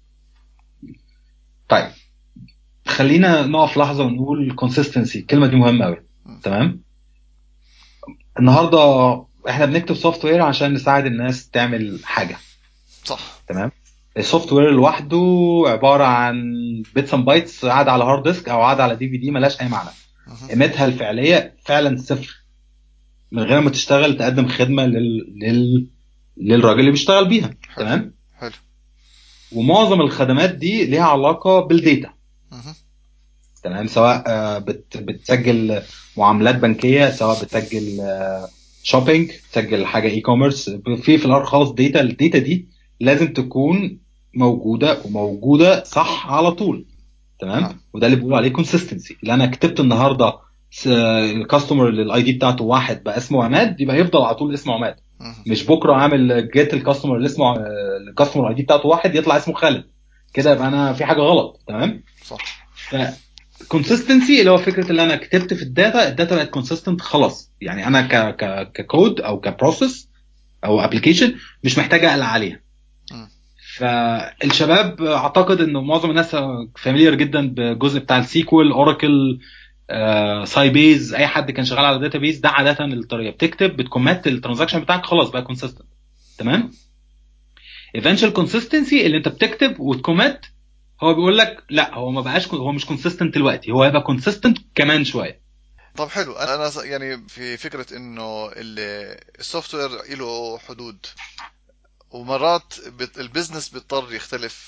طيب خلينا نقف لحظه ونقول consistency الكلمه دي مهمه قوي تمام النهارده احنا بنكتب سوفت وير عشان نساعد الناس تعمل حاجه صح تمام السوفت وير لوحده عباره عن بيتس اند بايتس قاعده على هارد ديسك او قاعده على دي في دي ملهاش اي معنى مهم. قيمتها الفعليه فعلا صفر من غير ما تشتغل تقدم خدمه لل... لل... للراجل اللي بيشتغل بيها حلو. تمام حلو ومعظم الخدمات دي ليها علاقه بالديتا مهم. تمام سواء آه، بت... بتسجل معاملات بنكيه سواء بتسجل شوبينج تسجل حاجه اي كوميرس في في الاخر خالص داتا الداتا دي لازم تكون موجوده وموجوده صح على طول تمام نعم. وده اللي بيقولوا عليه كونسيستنسي اللي انا كتبت النهارده س- الكاستمر اللي الاي دي بتاعته واحد بقى اسمه عماد يبقى يفضل على طول اسمه عماد مهم. مش بكره عامل جيت الكاستمر اللي اسمه الكاستمر اي دي بتاعته واحد يطلع اسمه خالد كده يبقى انا في حاجه غلط تمام صح كونسيستنسي اللي هو فكره اللي انا كتبت في الداتا الداتا بقت كونسيستنت خلاص يعني انا ك ك ككود او كبروسيس او ابلكيشن مش محتاج اقلق عليها مم. فالشباب اعتقد انه معظم الناس فاميليار جدا بالجزء بتاع السيكوال اوراكل سايبيز اي حد كان شغال على داتا بيز ده عاده الطريقه بتكتب بتكومات الترانزاكشن بتاعك خلاص بقى كونسيستنت تمام eventual consistency اللي انت بتكتب وتكومات هو بيقول لك لا هو ما بقاش هو مش كونسيستنت دلوقتي هو هيبقى كونسيستنت كمان شويه طب حلو انا أنا س- يعني في فكره انه ال- السوفت وير له حدود ومرات بت- البزنس بيضطر يختلف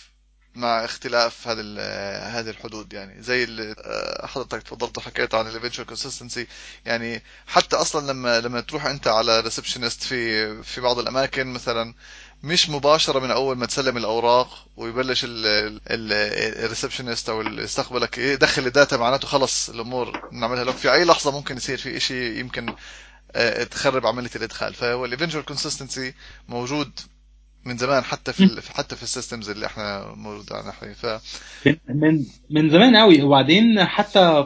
مع اختلاف هذه هذه الحدود يعني زي اللي آه، حضرتك تفضلت وحكيت عن الايفنتشوال كونسستنسي يعني حتى اصلا لما لما تروح انت على ريسبشنست في في بعض الاماكن مثلا مش مباشرة من أول ما تسلم الأوراق ويبلش الريسبشنست أو اللي يستقبلك يدخل الداتا معناته خلص الأمور نعملها لك في أي لحظة ممكن يصير في إشي يمكن آه، تخرب عملية الإدخال فهو الايفنتشوال كونسستنسي موجود من زمان حتى في حتى في السيستمز اللي احنا موجود على نحن ف من من زمان قوي وبعدين حتى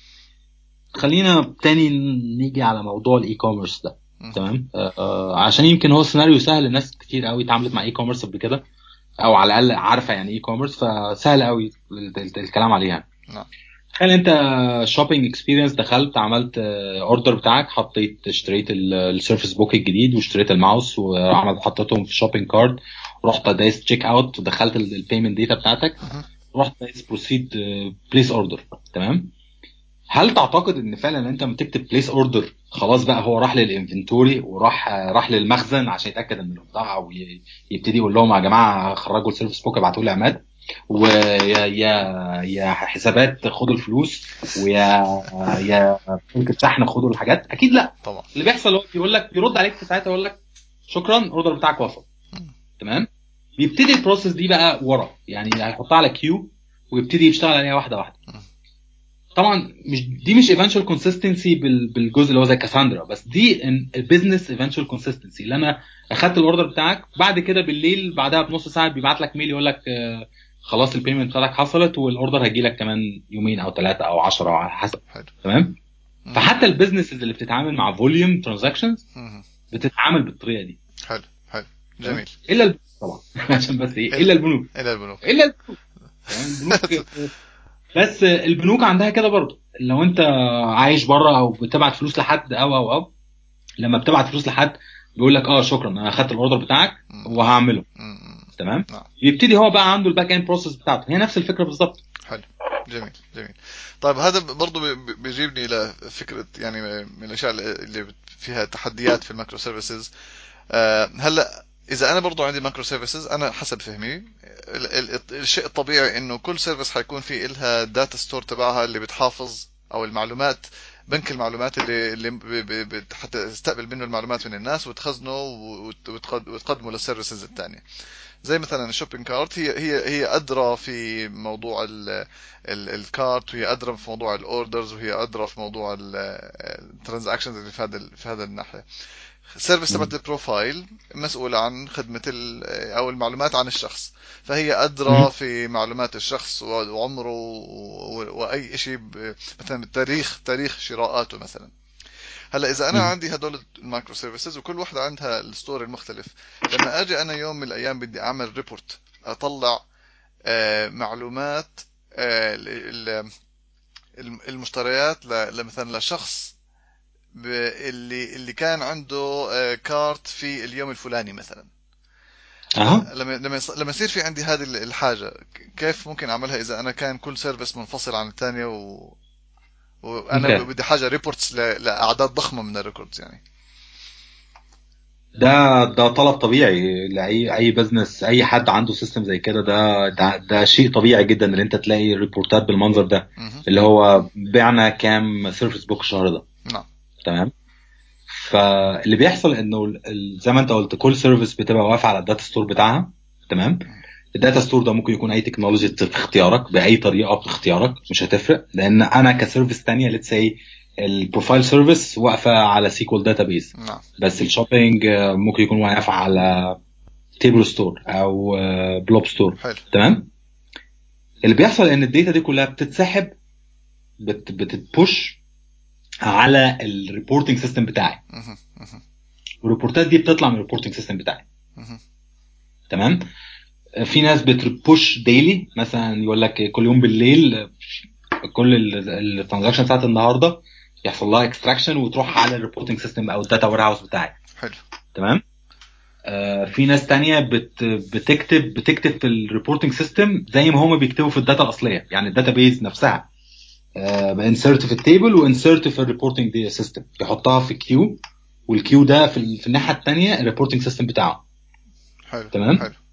خلينا تاني نيجي على موضوع الاي كوميرس ده تمام آه عشان يمكن هو السيناريو سهل الناس كتير قوي اتعاملت مع اي كوميرس قبل كده او على الاقل عارفه يعني اي كوميرس فسهل قوي الكلام عليها نعم تخيل انت شوبينج اكسبيرينس دخلت عملت اوردر آه، بتاعك حطيت اشتريت السيرفيس بوك الجديد واشتريت الماوس وعملت حطيتهم في شوبينج كارد ورحت دايس تشيك اوت ودخلت البيمنت داتا بتاعتك رحت دايس بروسيد بليس اوردر تمام هل تعتقد ان فعلا انت لما تكتب بليس اوردر خلاص بقى هو راح للانفنتوري وراح آه، راح للمخزن عشان يتاكد ان البضاعه ويبتدي يقول لهم يا جماعه خرجوا السيرفيس بوك ابعتوا لي عماد ويا يا يا حسابات خدوا الفلوس ويا يا شركه شحن خدوا الحاجات اكيد لا طبعا اللي بيحصل هو بيقول لك بيرد عليك في ساعتها يقول لك شكرا الاوردر بتاعك وصل تمام بيبتدي البروسيس دي بقى ورا يعني هيحطها على كيو ويبتدي يشتغل عليها واحده واحده طبعا مش دي مش ايفنشوال كونسستنسي بالجزء اللي هو زي كاساندرا بس دي البيزنس ايفنشوال كونسستنسي اللي انا اخدت الاوردر بتاعك بعد كده بالليل بعدها بنص ساعه بيبعت لك ميل يقول لك آه، خلاص البيمنت بتاعتك حصلت والاوردر هيجي لك كمان يومين او ثلاثه او 10 على حسب حلو. تمام فحتى البيزنسز اللي بتتعامل مع فوليوم ترانزاكشنز بتتعامل بالطريقه دي حلو حلو جميل الا البنوك طبعا عشان بس ايه الا البنوك الا البنوك الا البنوك البنوك بس البنوك عندها كده برضه لو انت عايش بره او بتبعت فلوس لحد او او او لما بتبعت فلوس لحد بيقول لك اه شكرا انا اخدت الاوردر بتاعك وهعمله تمام نعم. يبتدي هو بقى عنده الباك اند بروسيس بتاعته هي نفس الفكره بالظبط حلو جميل جميل طيب هذا برضه بيجيبني الى فكره يعني من الاشياء اللي فيها تحديات في المايكرو سيرفيسز آه، هلا اذا انا برضو عندي مايكرو سيرفيسز انا حسب فهمي الشيء الطبيعي انه كل سيرفيس حيكون في لها داتا ستور تبعها اللي بتحافظ او المعلومات بنك المعلومات اللي اللي حتى تستقبل منه المعلومات من الناس وتخزنه وتقدمه للسيرفيسز الثانيه زي مثلا الشوبينج كارت هي هي هي ادرى في موضوع الكارت وهي ادرى في موضوع الاوردرز وهي ادرى في موضوع الترانزاكشنز اللي في هذا في هذا الناحيه سيرفيس تبعت البروفايل مسؤولة عن خدمة أو المعلومات عن الشخص فهي أدرى في معلومات الشخص وعمره وأي شيء مثلا تاريخ تاريخ شراءاته مثلا هلا اذا انا عندي هدول المايكرو سيرفيسز وكل وحده عندها الستوري المختلف لما اجي انا يوم من الايام بدي اعمل ريبورت اطلع آه، معلومات آه، المشتريات مثلا لشخص اللي اللي كان عنده كارت آه، في اليوم الفلاني مثلا أه. لما لما لما يصير في عندي هذه الحاجه كيف ممكن اعملها اذا انا كان كل سيرفيس منفصل عن الثانيه و... وانا okay. بدي حاجه ريبورتس ل... لاعداد ضخمه من الريكوردز يعني ده ده طلب طبيعي لاي اي بزنس اي حد عنده سيستم زي كده ده, ده ده شيء طبيعي جدا ان انت تلاقي ريبورتات بالمنظر ده اللي هو بعنا كام سيرفيس بوك الشهر ده نعم تمام فاللي بيحصل انه زي ما انت قلت كل سيرفيس بتبقى واقفه على الداتا ستور بتاعها تمام الداتا ستور ده ممكن يكون اي تكنولوجي في اختيارك باي طريقه باختيارك مش هتفرق لان انا كسيرفيس ثانيه ليتس سي البروفايل سيرفيس واقفه على سيكوال داتابيز نعم. بس الشوبينج ممكن يكون واقف على تيبل ستور او بلوب ستور حلو. تمام اللي بيحصل ان الداتا دي كلها بتتسحب بت بتتبوش على الريبورتنج سيستم بتاعي والريبورتات دي بتطلع من الريبورتنج سيستم بتاعي تمام في ناس بتبوش ديلي مثلا يقول لك كل يوم بالليل كل الترانزاكشن بتاعت النهارده يحصل لها اكستراكشن وتروح على الريبورتنج سيستم او الداتا وير هاوس بتاعي حلو تمام آه في ناس تانية بت بتكتب بتكتب في الريبورتنج سيستم زي ما هم بيكتبوا في الداتا الاصليه يعني الداتا بيز نفسها بانسرت في التيبل وانسرت في الريبورتنج سيستم يحطها في كيو والكيو ده في, في الناحيه الثانيه الريبورتنج سيستم بتاعه حلو تمام حلو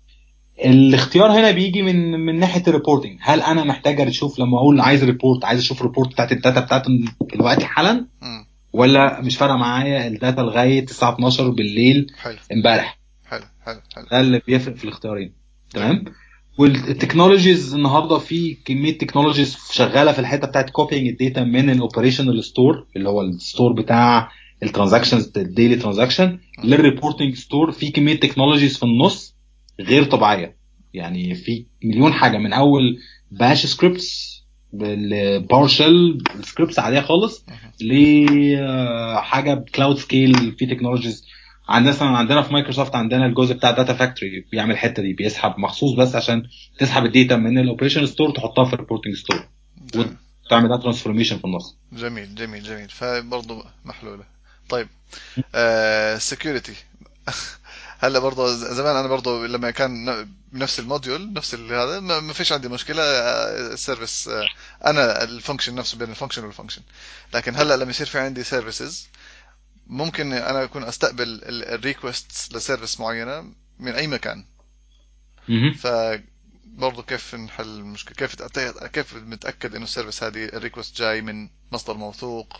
الاختيار هنا بيجي من من ناحيه الريبورتنج هل انا محتاج اشوف لما اقول عايز ريبورت عايز اشوف ريبورت بتاعت الداتا بتاعت دلوقتي حالا مم. ولا مش فارقه معايا الداتا لغايه الساعه 12 بالليل حلو امبارح حلو حلو حلو ده اللي بيفرق في الاختيارين تمام والتكنولوجيز النهارده في كميه تكنولوجيز شغاله في الحته بتاعت كوبينج الداتا من الاوبريشنال ستور اللي هو الستور بتاع الترانزاكشنز الديلي ترانزاكشن للريبورتنج ستور في كميه تكنولوجيز في النص غير طبيعيه يعني في مليون حاجه من اول باش سكريبتس باور شيل سكريبتس عاديه خالص لحاجه بكلاود سكيل في تكنولوجيز عندنا مثلا عندنا في مايكروسوفت عندنا الجزء بتاع داتا فاكتوري بيعمل الحته دي بيسحب مخصوص بس عشان تسحب الداتا من الاوبريشن ستور تحطها في الريبورتنج ستور جميل. وتعمل ده ترانسفورميشن في النص جميل جميل جميل فبرضه محلولة طيب آه security هلا برضه ز- زمان انا برضه لما كان ن- نفس الموديول نفس ال- هذا ما ما فيش عندي مشكله السيرفيس انا الفانكشن نفسه بين الفانكشن والفانكشن لكن هلا لما يصير في عندي سيرفيسز ممكن انا اكون استقبل الريكوست لسيرفيس معينه من اي مكان مهم. ف برضه كيف نحل المشكله كيف تأت- كيف نتاكد انه السيرفيس هذه الريكوست جاي من مصدر موثوق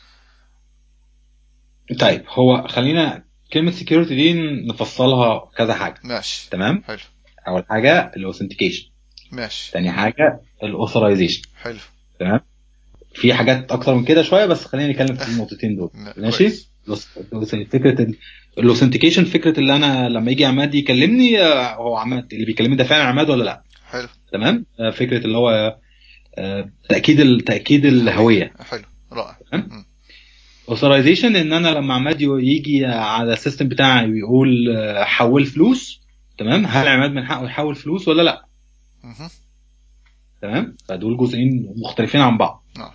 طيب هو خلينا كلمه سكيورتي دي نفصلها كذا حاجه ماشي تمام حلو اول حاجه الاوثنتيكيشن ماشي تاني حاجه الاوثرايزيشن حلو تمام في حاجات اكتر من كده شويه بس خلينا نتكلم في النقطتين دول لا، ماشي كويس. الأوث- فكره الاوثنتيكيشن فكره اللي انا لما يجي عماد يكلمني آه، هو عماد اللي بيكلمني ده فعلا عماد ولا لا حلو تمام آه، فكره اللي هو آه، تاكيد ال- تاكيد الهويه حلو رائع تمام. مم. اوثرايزيشن ان انا لما عماد يجي على السيستم بتاعي ويقول آه، حول فلوس تمام هل عماد من حقه يحول فلوس ولا لا مهم. تمام فدول جزئين مختلفين عن بعض نعم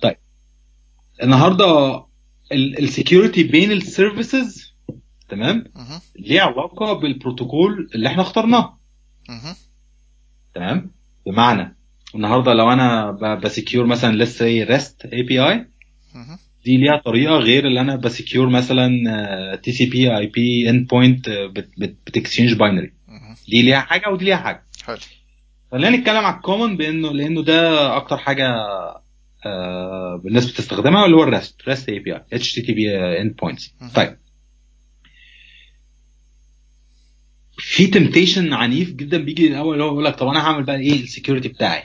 النهارده السكيورتي بين السيرفيسز تمام مهم. ليه علاقه بالبروتوكول اللي احنا اخترناه مهم. تمام بمعنى النهارده لو انا ب- بسكيور مثلا لسه ريست اي بي اي مهم. دي ليها طريقه غير اللي انا بسكيور مثلا تي سي بي اي بي اند بوينت بتكسشينج باينري مهم. دي ليها حاجه ودي ليها حاجه حلو خلينا نتكلم على الكومن بانه لانه ده اكتر حاجه آه الناس بتستخدمها اللي هو الريست ريست اي بي اي اتش تي تي بي اند بوينتس مهم. طيب في تمتيشن عنيف جدا بيجي الاول اللي هو يقول لك طب انا هعمل بقى ايه السكيورتي بتاعي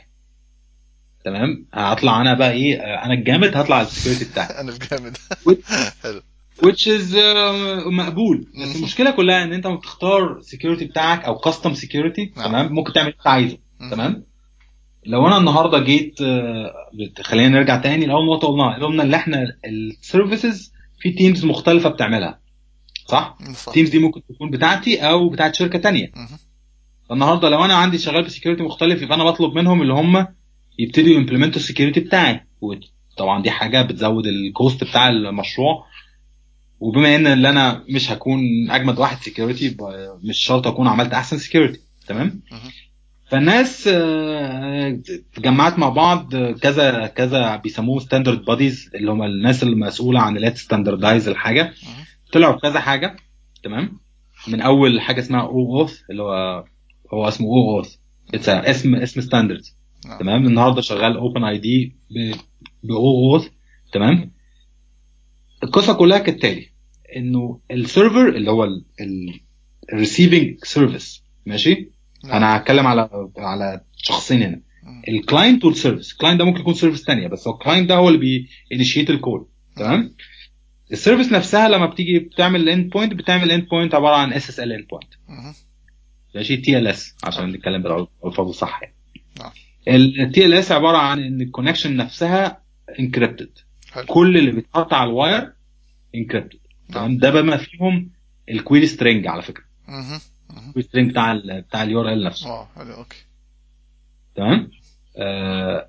تمام هطلع انا بقى ايه آه، انا الجامد هطلع السكيورتي بتاعي انا الجامد حلو which is uh, مقبول بس مهم. المشكله كلها ان انت لما بتختار سكيورتي بتاعك او كاستم سكيورتي نعم. تمام ممكن تعمل اللي انت عايزه مهم. تمام لو انا النهارده جيت آه، بت- خلينا نرجع تاني لاول نقطه قلناها قلنا ان احنا السيرفيسز في تيمز مختلفه بتعملها صح؟ صح التيمز دي ممكن تكون بتاعتي او بتاعت شركه تانية مهم. فالنهارده لو انا عندي شغال بسكيورتي مختلف يبقى انا بطلب منهم اللي هم يبتدوا يمبلمنتوا السكيورتي بتاعي طبعا دي حاجه بتزود الكوست بتاع المشروع وبما ان اللي انا مش هكون اجمد واحد سكيورتي مش شرط اكون عملت احسن سكيورتي تمام مهم. فالناس آه، اتجمعت مع بعض آه، كذا كذا بيسموه ستاندرد بوديز اللي هم الناس المسؤوله عن اللي تستاندردايز الحاجه مهم. طلعوا كذا حاجه تمام من اول حاجه اسمها او اوث اللي هو هو اسمه او اوث اسم اسم ستاندرد نعم. تمام النهارده شغال اوبن اي دي باو اوث تمام القصه كلها كالتالي انه السيرفر اللي هو الريسيفنج سيرفيس ماشي نعم. انا هتكلم على على شخصين هنا مم. الكلاينت والسيرفيس الكلاينت ده ممكن يكون سيرفيس ثانيه بس هو الكلاينت ده هو اللي بينيشيت الكول تمام السيرفيس نفسها لما بتيجي بتعمل اند بوينت بتعمل اند بوينت عباره عن اس اس ال اند بوينت مهم. ماشي تي ال اس عشان نتكلم بالالفاظ الصح يعني نعم. التي ال اس عباره عن ان الكونكشن نفسها انكريبتد حلو كل اللي بيتحط على الواير انكريبتد نعم. تمام ده بما فيهم الكويري سترينج على فكره مهم. مهم. الكويري سترينج بتاع ال بتاع اليو ار ال نفسه اه حلو اوكي تمام آه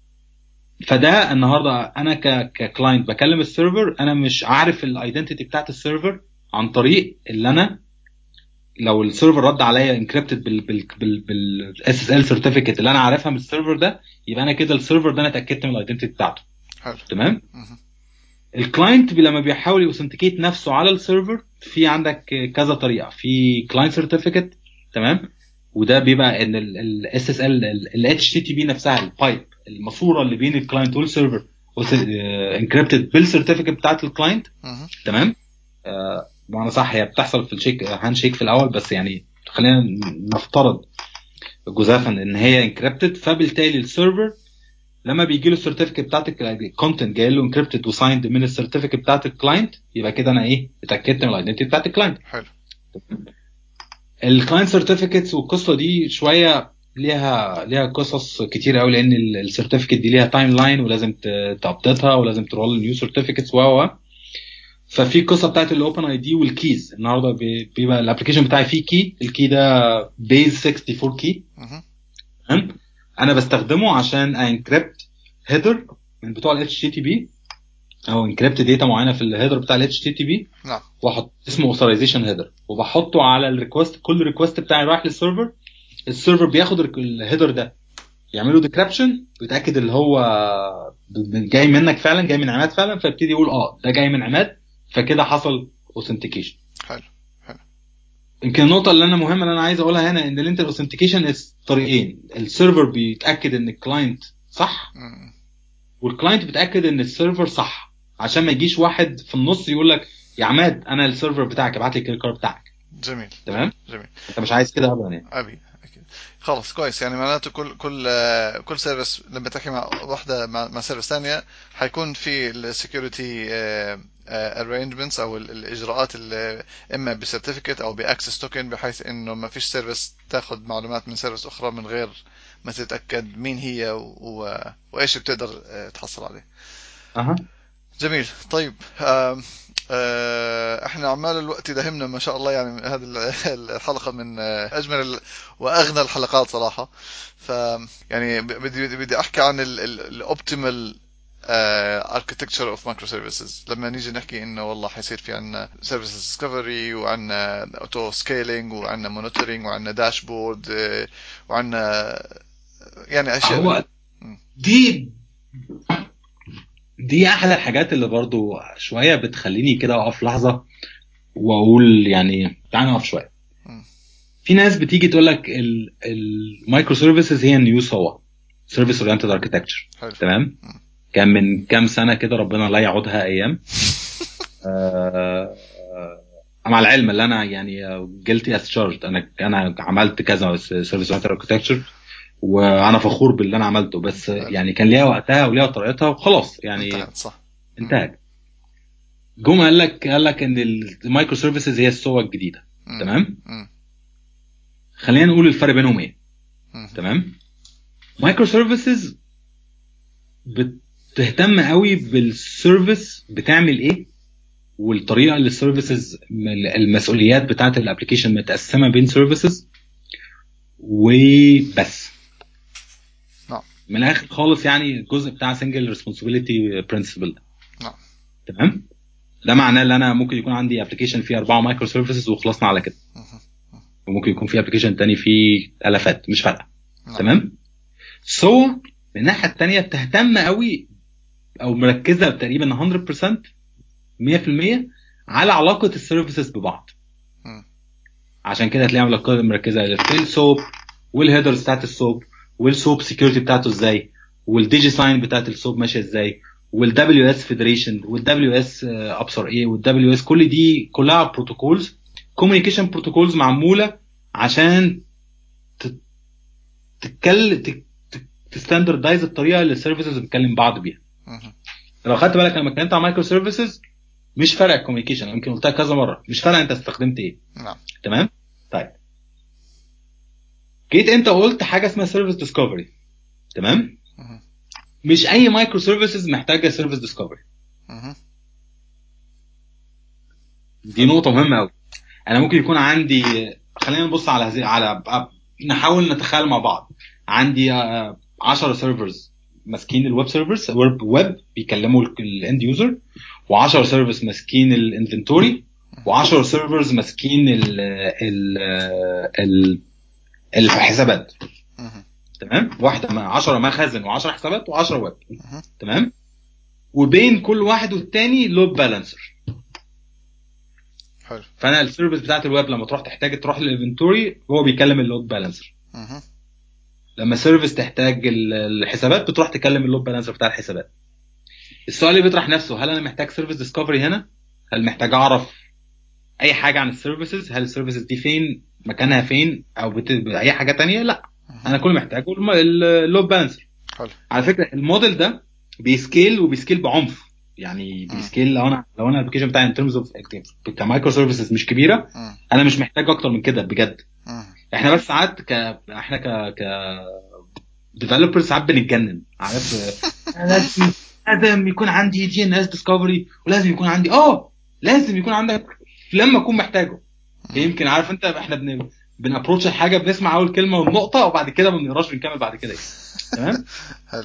فده النهارده انا ك ككلاينت بكلم السيرفر انا مش عارف الايدنتيتي بتاعت السيرفر عن طريق اللي انا لو السيرفر رد عليا انكريبتد بال بال بال بالاس اس ال سيرتيفيكت اللي انا عارفها من السيرفر ده يبقى انا كده السيرفر ده انا اتاكدت من الايدنتيتي بتاعته حلو تمام مهم. الكلاينت لما بيحاول يوثنتيكيت نفسه على السيرفر في عندك كذا طريقه في كلاينت سيرتيفيكت تمام وده بيبقى ان الاس اس ال الاتش تي تي بي نفسها البايب الماسوره اللي بين الكلاينت والسيرفر انكريبتد بالسيرتيفيكت بتاعت الكلاينت مهم. تمام آه بمعنى صح هي بتحصل في الشيك هاند شيك في الاول بس يعني خلينا نفترض جزافا ان هي انكريبتد فبالتالي السيرفر لما بيجي له السيرتيفيكت بتاعت الكونتنت جاي له انكريبتد وسايند من السيرتيفيكت بتاعت الكلاينت يبقى كده انا ايه اتاكدت من الايدنتي بتاعت الكلاينت حلو الكلاينت سيرتيفيكتس والقصه دي شويه ليها ليها قصص كتير قوي لان السيرتيفيكت دي ليها تايم لاين ولازم تابديتها ولازم ترول نيو سيرتيفيكتس و و ففي قصه بتاعت الاوبن اي دي والكيز النهارده بي- بيبقى الابلكيشن بتاعي فيه كي الكي ده بيز 64 كي مهم. تمام انا بستخدمه عشان انكريبت هيدر من بتوع الاتش تي تي بي او انكريبت داتا معينه في الهيدر بتاع الاتش تي تي بي نعم واحط اسمه اوثرايزيشن هيدر وبحطه على الريكوست كل ريكوست بتاعي رايح للسيرفر السيرفر بياخد الهيدر ده يعمله ديكريبشن ويتاكد اللي هو جاي منك فعلا جاي من عماد فعلا فيبتدي يقول اه ده جاي من عماد فكده حصل اوثنتيكيشن حلو يمكن النقطة اللي أنا مهمة اللي أنا عايز أقولها هنا إن الانتر اوثنتيكيشن طريقين السيرفر بيتأكد إن الكلاينت صح مم. والكلاينت بيتأكد إن السيرفر صح عشان ما يجيش واحد في النص يقول لك يا عماد أنا السيرفر بتاعك ابعت لي الكريدت كارد بتاعك جميل تمام جميل أنت مش عايز كده أبدا يعني ابي اكيد خلاص كويس يعني معناته كل كل آه، كل سيرفيس لما تحكي مع واحده مع, مع سيرفيس ثانيه حيكون في السكيورتي ارينجمنتس او ال- الاجراءات اللي اما بسيرتيفيكت او باكسس توكن بحيث انه ما فيش سيرفيس تاخذ معلومات من سيرفيس اخرى من غير ما تتاكد مين هي و... و... وايش بتقدر آه، تحصل عليه أها جميل طيب آم، آه، احنا عمال الوقت يدهمنا ما شاء الله يعني هذه ال- الحلقه من آه، اجمل ال- واغنى الحلقات صراحه ف يعني ب- بدي بدي بدي احكي عن الاوبتيمال اركتكتشر اوف مايكرو سيرفيسز لما نيجي نحكي انه والله حيصير في عندنا سيرفيس ديسكفري وعندنا اوتو سكيلينج وعندنا مونيتورنج وعندنا داشبورد وعندنا يعني اشياء هو دي دي احلى الحاجات اللي برضو شويه بتخليني كده اقف لحظه واقول يعني تعالى نقف شويه مم. في ناس بتيجي تقول لك المايكرو سيرفيسز هي النيو سوا سيرفيس اورينتد اركتكتشر حلو تمام مم. كان من كام سنه كده ربنا لا يعودها ايام آه، آه، مع العلم اللي انا يعني جلتي از تشارجد انا انا عملت كذا سيرفيس اورينتد اركتكتشر وانا فخور باللي انا عملته بس يعني كان ليها وقتها وليها طريقتها وخلاص يعني انتهت صح انتهت جم قال لك قال لك ان المايكرو سيرفيسز هي السوا الجديده مم. تمام مم. خلينا نقول الفرق بينهم ايه مم. تمام مايكرو سيرفيسز بتهتم قوي بالسيرفيس بتعمل ايه والطريقه اللي السيرفيسز المسؤوليات بتاعت الابلكيشن متقسمه بين سيرفيسز وبس نعم. من الاخر خالص يعني الجزء بتاع سنجل ريسبونسبيلتي برنسبل نعم. تمام ده معناه ان انا ممكن يكون عندي ابلكيشن فيه اربعه مايكرو سيرفيسز وخلصنا على كده مهم. وممكن يكون في ابلكيشن تاني فيه الافات مش فارقه نعم. تمام سو من الناحيه الثانيه بتهتم قوي او مركزه تقريبا 100% 100% على علاقه السيرفيسز ببعض مم. عشان كده هتلاقيها مركزه مركزه في السوب والهيدرز بتاعت السوب والسوب سكيورتي بتاعته ازاي والديجي ساين بتاعت السوب ماشيه ازاي والدبليو اس فيدريشن والدبليو اس ابصر ايه والدبليو اس كل دي كلها بروتوكولز كوميونيكيشن بروتوكولز معموله عشان تتكلم تستاندردايز الطريقه اللي السيرفيسز بتكلم بعض بيها مهم. لو خدت بالك لما اتكلمت عن مايكرو سيرفيسز مش فارق الكوميونيكيشن يمكن قلتها كذا مره مش فارق انت استخدمت ايه نعم تمام طيب جيت انت قلت حاجه اسمها سيرفيس ديسكفري تمام مهم. مش اي مايكرو سيرفيسز محتاجه سيرفيس ديسكفري مهم. دي نقطه مهمه قوي انا ممكن يكون عندي خلينا نبص على هذه على نحاول نتخيل مع بعض عندي آه، 10 سيرفرز ماسكين الويب سيرفرز ويب ويب بيكلموا الاند يوزر و10 سيرفرز ماسكين الانفنتوري و10 سيرفرز ماسكين ال ال ال الحسابات مهم. تمام واحده مع 10 مخازن و10 حسابات و10 ويب مهم. تمام وبين كل واحد والتاني لود بالانسر حلو فانا السيرفيس بتاعت الويب لما تروح تحتاج تروح للانفنتوري هو بيكلم اللود بالانسر مهم. لما سيرفيس تحتاج ال- الحسابات بتروح تكلم اللود بالانسر بتاع الحسابات السؤال اللي بيطرح نفسه هل انا محتاج سيرفيس ديسكفري هنا هل محتاج اعرف اي حاجه عن السيرفيسز هل السيرفيسز دي فين مكانها فين او بت... اي حاجه تانية لا انا كل اللي محتاجه الم- ال- اللود بالانسر حلو على فكره الموديل ده بيسكيل وبيسكيل بعنف يعني مم. بيسكيل لو انا لو انا الابلكيشن بتاعي ان ترمز اوف كمايكرو سيرفيسز مش كبيره مم. انا مش محتاج اكتر من كده بجد مم. احنا بس ساعات ك احنا ك ك ديفلوبرز ساعات بنتجنن عارف أنا لازم لازم يكون عندي جي ان اس ديسكفري ولازم يكون عندي اه لازم يكون عندك لما اكون محتاجه يمكن عارف انت احنا بن بنابروتش الحاجه بنسمع اول كلمه والنقطه وبعد كده ما بنقراش بنكمل بعد كده تمام حلو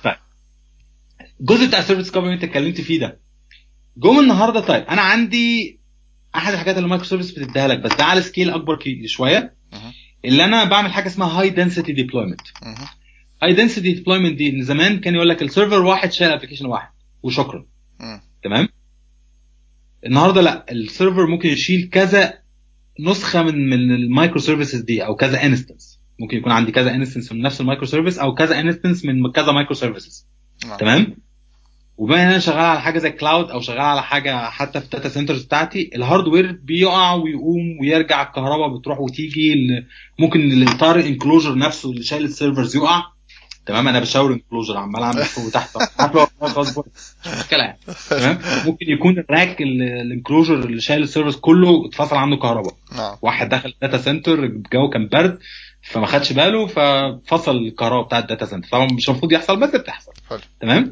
الجزء بتاع السيرفيس ديسكفري انت اتكلمت فيه ده جم النهارده طيب انا عندي احد الحاجات اللي مايكرو سيرفيس بتديها لك بس ده على سكيل اكبر كي- شويه مهم. اللي انا بعمل حاجه اسمها هاي دنسيتي ديبلويمنت مهم. هاي دنسيتي ديبلويمنت دي ان زمان كان يقول لك السيرفر واحد شايل ابلكيشن واحد وشكرا مم. تمام النهارده لا السيرفر ممكن يشيل كذا نسخه من من المايكرو سيرفيسز دي او كذا انستنس ممكن يكون عندي كذا انستنس من نفس المايكرو سيرفيس او كذا انستنس من كذا مايكرو سيرفيسز نعم. تمام وبما ان انا شغال على حاجه زي كلاود او شغال على حاجه حتى في الداتا سنترز بتاعتي الهاردوير بيقع ويقوم ويرجع الكهرباء بتروح وتيجي ال- ممكن الاطار انكلوجر نفسه اللي شايل السيرفرز يقع تمام انا بشاور انكلوجر عمال اعمل فوق وتحت عارف لو خلاص بقى، مش مشكله يعني تمام ممكن يكون الراك الانكلوجر اللي شايل السيرفرز كله اتفصل عنه كهرباء نعم واحد دخل الداتا سنتر الجو كان برد فما خدش باله ففصل الكهرباء بتاع الداتا سنتر طبعا مش المفروض يحصل بس بتحصل حلو. تمام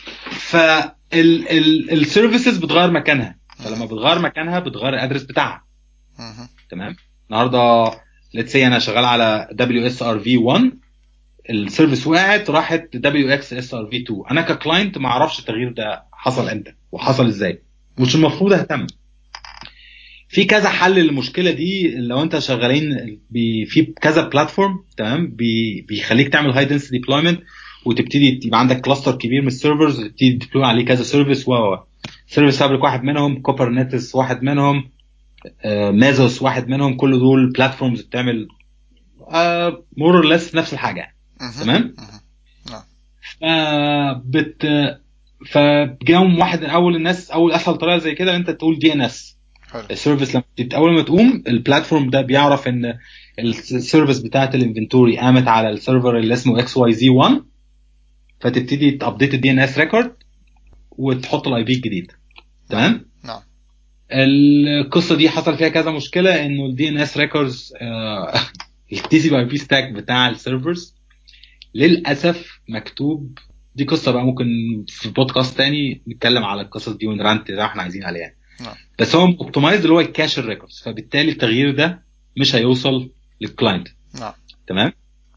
فالسيرفيسز بتغير مكانها فلما بتغير مكانها بتغير الادرس بتاعها مهم. تمام النهارده ليتس سي انا شغال على دبليو اس ار في 1 السيرفيس وقعت راحت دبليو اكس اس ار في 2 انا ككلاينت ما اعرفش التغيير ده حصل امتى وحصل ازاي مش المفروض اهتم في كذا حل للمشكله دي لو انت شغالين بي- في كذا بلاتفورم تمام بي- بيخليك تعمل هاي دنسيتي ديبلويمنت وتبتدي يبقى عندك كلاستر كبير من السيرفرز تبتدي تديبلوي عليه كذا سيرفيس و سيرفيس فابريك واحد منهم كوبرنيتس واحد منهم آه، ميزوس واحد منهم كل دول بلاتفورمز بتعمل مور اور ليس نفس الحاجه يعني. مهم. تمام مهم. فبت فجاهم واحد من اول الناس اول اسهل طريقه زي كده ان انت تقول دي ان اس حلو السيرفيس لما بتبت- اول ما تقوم البلاتفورم ده بيعرف ان السيرفيس بتاعت الانفنتوري قامت على السيرفر اللي اسمه اكس واي زي 1 فتبتدي تابديت الدي ان اس ريكورد وتحط الاي بي الجديد تمام نعم القصه دي حصل فيها كذا مشكله انه الدي ان اس ريكوردز التي سي بي بي ستاك بتاع السيرفرز للاسف مكتوب دي قصه بقى ممكن في بودكاست تاني نتكلم على القصص دي ونرانت زي ما احنا عايزين عليها نعم. بس هو اوبتمايز اللي هو الكاش الريكوردز فبالتالي التغيير ده مش هيوصل للكلاينت نعم تمام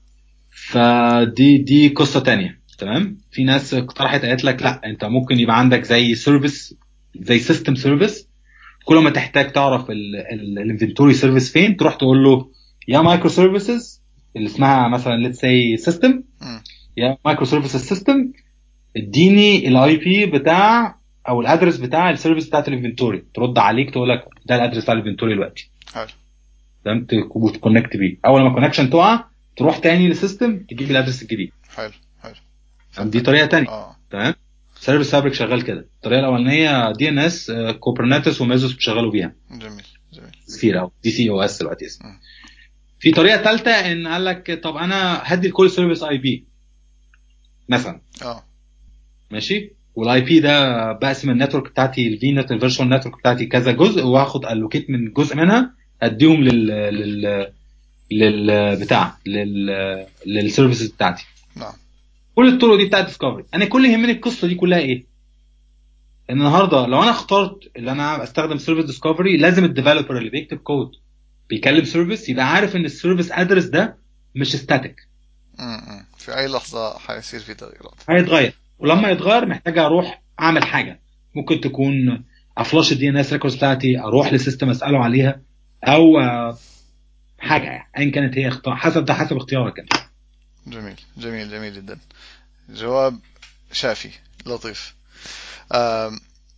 فدي دي قصه تانية تمام في ناس اقترحت قالت لك لا انت ممكن يبقى عندك زي سيرفيس زي سيستم سيرفيس كل ما تحتاج تعرف الانفنتوري سيرفيس فين تروح تقول له يا مايكرو سيرفيسز اللي اسمها مثلا ليتس سي سيستم مم. يا مايكرو سيرفيسز سيستم اديني الاي بي بتاع او الادرس بتاع السيرفيس بتاعت الانفنتوري ترد عليك تقول لك ده الادرس بتاع الانفنتوري دلوقتي حلو تمام وتكونكت بيه اول ما الكونكشن تقع تروح تاني للسيستم تجيب الادرس الجديد حلو حلو تمام؟ دي طريقه تانية اه تمام سيرفيس فابريك شغال كده الطريقه الاولانيه دي ان اس كوبرنيتس وميزوس بيشغلوا بيها جميل جميل سفير او دي سي او اس دلوقتي اسمه مم. في طريقه ثالثه ان قال لك طب انا هدي لكل سيرفيس اي بي مثلا اه ماشي والاي بي ده بقسم النتورك بتاعتي الفي نت الفيرشوال نتورك بتاعتي كذا جزء واخد الوكيت من جزء منها اديهم لل لل لل بتاع لل للسيرفيسز بتاعتي نعم كل الطرق دي بتاعت ديسكفري انا كل اللي يهمني القصه دي كلها ايه ان النهارده لو انا اخترت اللي انا استخدم سيرفيس ديسكفري لازم الديفلوبر اللي بيكتب كود بيكلم سيرفيس يبقى عارف ان السيرفيس ادرس ده مش ستاتيك مم. في اي لحظه حيصير في تغييرات هيتغير ولما يتغير محتاج اروح اعمل حاجه ممكن تكون افلاش الدي ان اس ريكوردز بتاعتي اروح لسيستم اساله عليها او آه، حاجه يعني ايا كانت هي اختار حسب ده حسب اختيارك انت جميل جميل جميل جدا جواب شافي لطيف آم،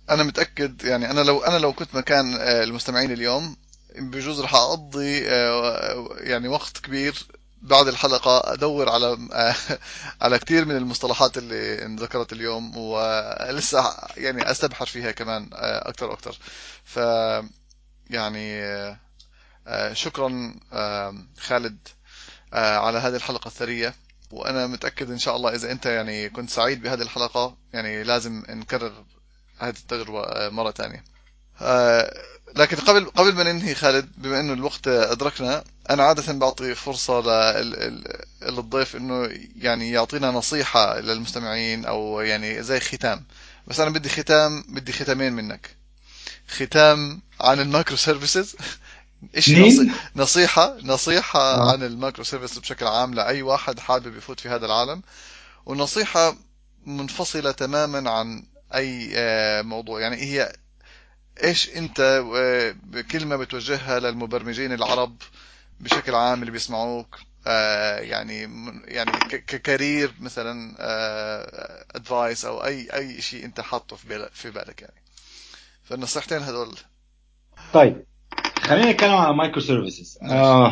انا متاكد يعني انا لو انا لو كنت مكان آه، المستمعين اليوم بجوز رح اقضي آه، يعني وقت كبير بعد الحلقة أدور على على كثير من المصطلحات اللي ذكرت اليوم ولسه يعني أستبحر فيها كمان أكثر وأكثر ف يعني شكرا خالد على هذه الحلقة الثرية وأنا متأكد إن شاء الله إذا أنت يعني كنت سعيد بهذه الحلقة يعني لازم نكرر هذه التجربة مرة ثانية لكن قبل قبل ما ننهي خالد بما انه الوقت ادركنا انا عاده بعطي فرصه للضيف انه يعني يعطينا نصيحه للمستمعين او يعني زي ختام بس انا بدي ختام بدي ختامين منك ختام عن المايكرو سيرفيسز ايش نصيحه نصيحه آه. عن المايكرو سيرفيسز بشكل عام لاي واحد حابب يفوت في هذا العالم ونصيحه منفصله تماما عن اي آه، موضوع يعني هي ايش انت آه، كلمه بتوجهها للمبرمجين العرب بشكل عام اللي بيسمعوك آه، يعني يعني ككارير مثلا ادفايس او اي اي شيء انت حاطه في بالك يعني فالنصيحتين هذول طيب خلينا نتكلم على مايكرو سيرفيسز آه.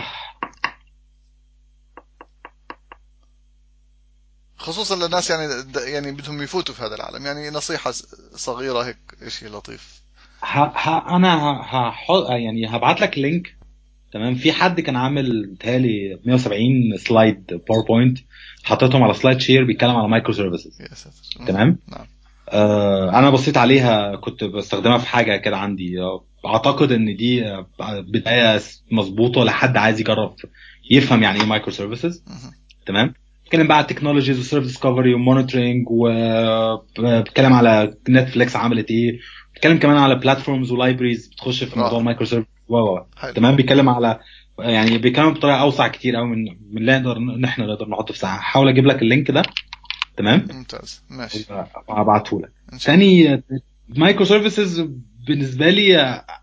خصوصا للناس يعني يعني بدهم يفوتوا في هذا العالم يعني نصيحه صغيره هيك شيء لطيف ها ها انا ها ها يعني هبعت لك لينك تمام في حد كان عامل بتهيألي 170 سلايد باوربوينت حطيتهم على سلايد شير بيتكلم على مايكرو سيرفيسز تمام نعم آه انا بصيت عليها كنت بستخدمها في حاجه كده عندي اعتقد ان دي بدايه مظبوطه لحد عايز يجرب يفهم يعني ايه مايكرو سيرفيسز تمام بتكلم بقى على التكنولوجيز وسيرفيس ديسكفري ومونيتورنج وبتكلم على نتفليكس عملت ايه بتكلم كمان على بلاتفورمز ولايبريز بتخش في موضوع المايكرو سيرفيس واو تمام بيتكلم على يعني بيتكلم بطريقه اوسع كتير قوي من من اللي نقدر ان احنا نقدر نحطه في ساعه هحاول اجيب لك اللينك ده تمام ممتاز ماشي هبعته لك ثاني مايكرو سيرفيسز بالنسبه لي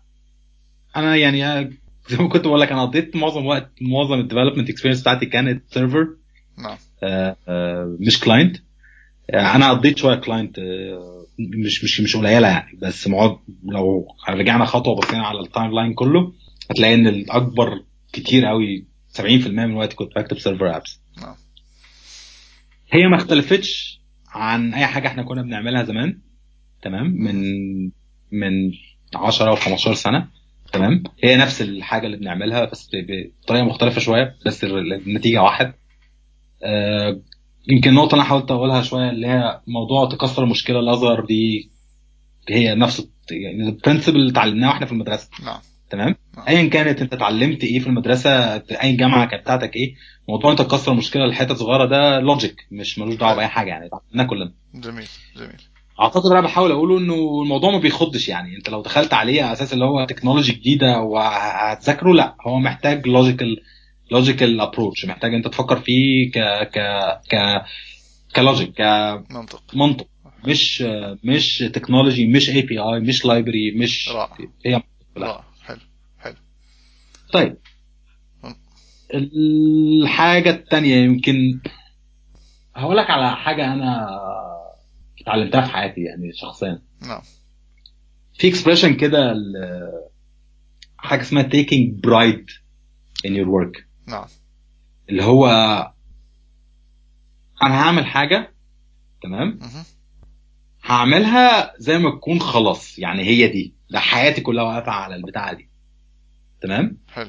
انا يعني زي ما كنت بقول لك انا قضيت معظم وقت معظم الديفلوبمنت اكسبيرينس بتاعتي كانت سيرفر نعم آه آه مش كلاينت آه انا قضيت شويه كلاينت آه مش مش مش قليله يعني بس معود لو رجعنا خطوه بصينا على التايم لاين كله هتلاقي ان الاكبر كتير قوي 70% من الوقت كنت بكتب سيرفر ابس نعم هي ما اختلفتش عن اي حاجه احنا كنا بنعملها زمان تمام من من 10 او 15 سنه تمام هي نفس الحاجه اللي بنعملها بس بطريقه مختلفه شويه بس النتيجه واحد آه يمكن النقطه اللي انا حاولت اقولها شويه اللي هي موضوع تكسر المشكله الاصغر دي هي نفس يعني البرنسبل اللي اتعلمناه واحنا في المدرسه نعم تمام نعم. ايا كانت انت اتعلمت ايه في المدرسه اي جامعه كانت بتاعتك ايه موضوع انت تكسر المشكله لحتت صغيره ده لوجيك مش ملوش دعوه باي حاجه يعني اتعلمناه كلنا جميل جميل اعتقد انا بحاول اقوله انه الموضوع ما بيخضش يعني انت لو دخلت عليه على اساس اللي هو تكنولوجي جديده وهتذاكره لا هو محتاج لوجيكال لوجيكال ابروتش محتاج انت تفكر فيه ك ك ك كلوجيك كمنطق منطق مش مش تكنولوجي مش اي بي اي مش لايبرري مش رائع هي رائع حلو حلو طيب الحاجه الثانيه يمكن هقول لك على حاجه انا اتعلمتها في حياتي يعني شخصيا نعم في اكسبريشن كده حاجه اسمها taking pride in your work نعم اللي هو انا هعمل حاجه تمام هعملها زي ما تكون خلاص يعني هي دي ده حياتي كلها واقفه على البتاعه دي تمام حلو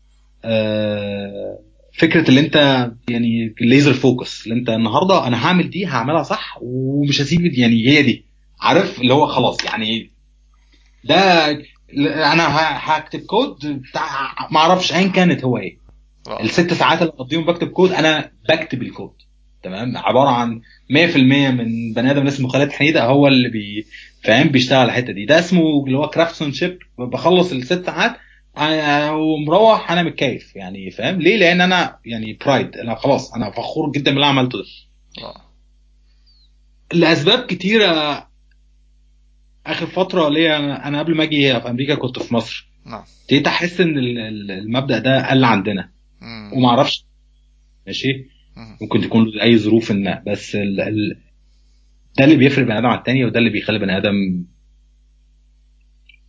آه فكره اللي انت يعني الليزر فوكس اللي انت النهارده انا هعمل دي هعملها صح ومش هسيب يعني هي دي عارف اللي هو خلاص يعني ده انا هكتب كود بتاع ما اعرفش ايا كانت هو ايه الست ساعات اللي بقضيهم بكتب كود انا بكتب الكود تمام عباره عن 100% من بني ادم اسمه خالد حميده هو اللي بي فاهم بيشتغل الحته دي ده اسمه اللي هو كرافتسون شيب بخلص الست ساعات ومروح انا متكيف يعني فاهم ليه لان انا يعني برايد انا خلاص انا فخور جدا باللي عملته ده آه. لاسباب كتيره اخر فتره ليا انا قبل ما اجي في امريكا كنت في مصر نعم ابتديت احس ان المبدا ده قل عندنا وما اعرفش ماشي ممكن تكون لاي ظروف ما بس ال... ال... ده اللي بيفرق بني ادم عن التاني وده اللي بيخلي بني ادم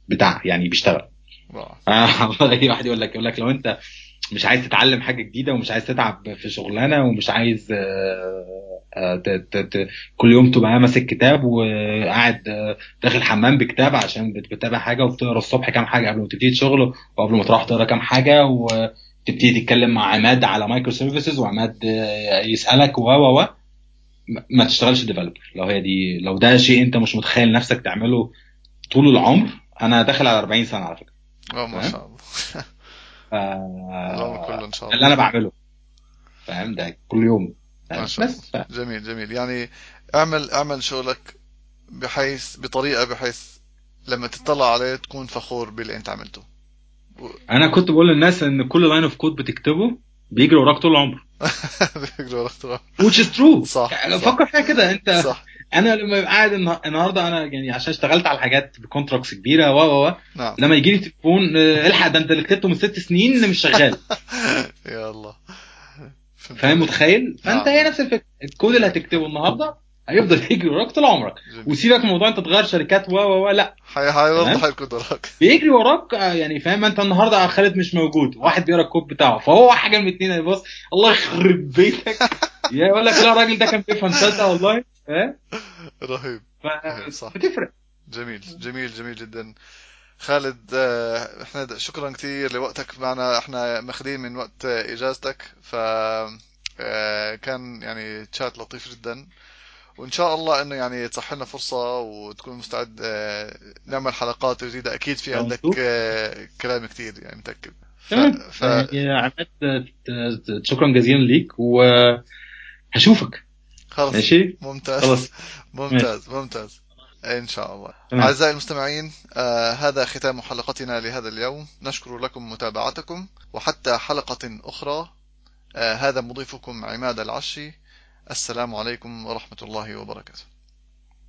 بتاع يعني بيشتغل رائع آه، اي واحد يقول لك يقول لك لو انت مش عايز تتعلم حاجه جديده ومش عايز تتعب في شغلانه ومش عايز آه، آه، ت- ت- ت- كل يوم تبقى ماسك كتاب وقاعد آه، داخل حمام بكتاب عشان بت- بتتابع حاجه وبتقرا الصبح كام حاجه قبل ما تبتدي شغل وقبل ما تروح تقرا كام حاجه وتبتدي تتكلم مع عماد على مايكرو سيرفيسز وعماد آه، يسالك و و و ما ما تشتغلش ديفلوبر لو هي دي لو ده شيء انت مش متخيل نفسك تعمله طول العمر انا داخل على 40 سنه على فكره اه ما فاهم؟ شاء الله ف- العمر كله ان شاء اللي الله انا بعمله فاهم ده كل يوم ما شاء بس ف... جميل جميل يعني اعمل اعمل شغلك بحيث بطريقة بحيث لما تطلع عليه تكون فخور باللي انت عملته انا كنت بقول للناس ان كل لاين اوف كود بتكتبه بيجري وراك طول العمر بيقدروا الاختراع which is true صح، يعني صح. فكر فيها كده انت صح انا لما ببقى قاعد النه- النهارده انا يعني عشان اشتغلت على حاجات بكونتراكتس كبيره و و و نعم لما يجي لي تليفون آه، الحق ده انت اللي كتبته من ست سنين مش شغال يا الله فهمت فاهم عليك. متخيل فانت نعم. هي نفس الفكره الكود اللي هتكتبه النهارده هيفضل يجري وراك طول عمرك جميل. وسيبك من موضوع انت تغير شركات و و و لا حي حي برضه تمام. حيكون وراك بيجري وراك آه، يعني فاهم انت النهارده خالد مش موجود واحد بيقرا الكود بتاعه فهو حاجه من الاثنين هيبص الله يخرب بيتك يا يقول لك لا الراجل ده كان بيفهم صدق والله فاهم رهيب ف- صح. بتفرق جميل جميل جميل جدا خالد آه، احنا د- شكرا كثير لوقتك معنا احنا ماخذين من وقت آه، اجازتك ف آه، كان يعني تشات لطيف جدا وان شاء الله انه يعني تصح لنا فرصه وتكون مستعد آه، نعمل حلقات جديده اكيد في لو عندك نشوف. آه، كلام كثير يعني متاكد ف... تمام ف... يعني عماد ت- ت- شكرا جزيلا ليك وهشوفك خلص ماشي ممتاز خلاص ممتاز ممتاز ان شاء الله تمام. اعزائي المستمعين آه هذا ختام حلقتنا لهذا اليوم نشكر لكم متابعتكم وحتى حلقة اخرى آه هذا مضيفكم عماد العشي السلام عليكم ورحمة الله وبركاته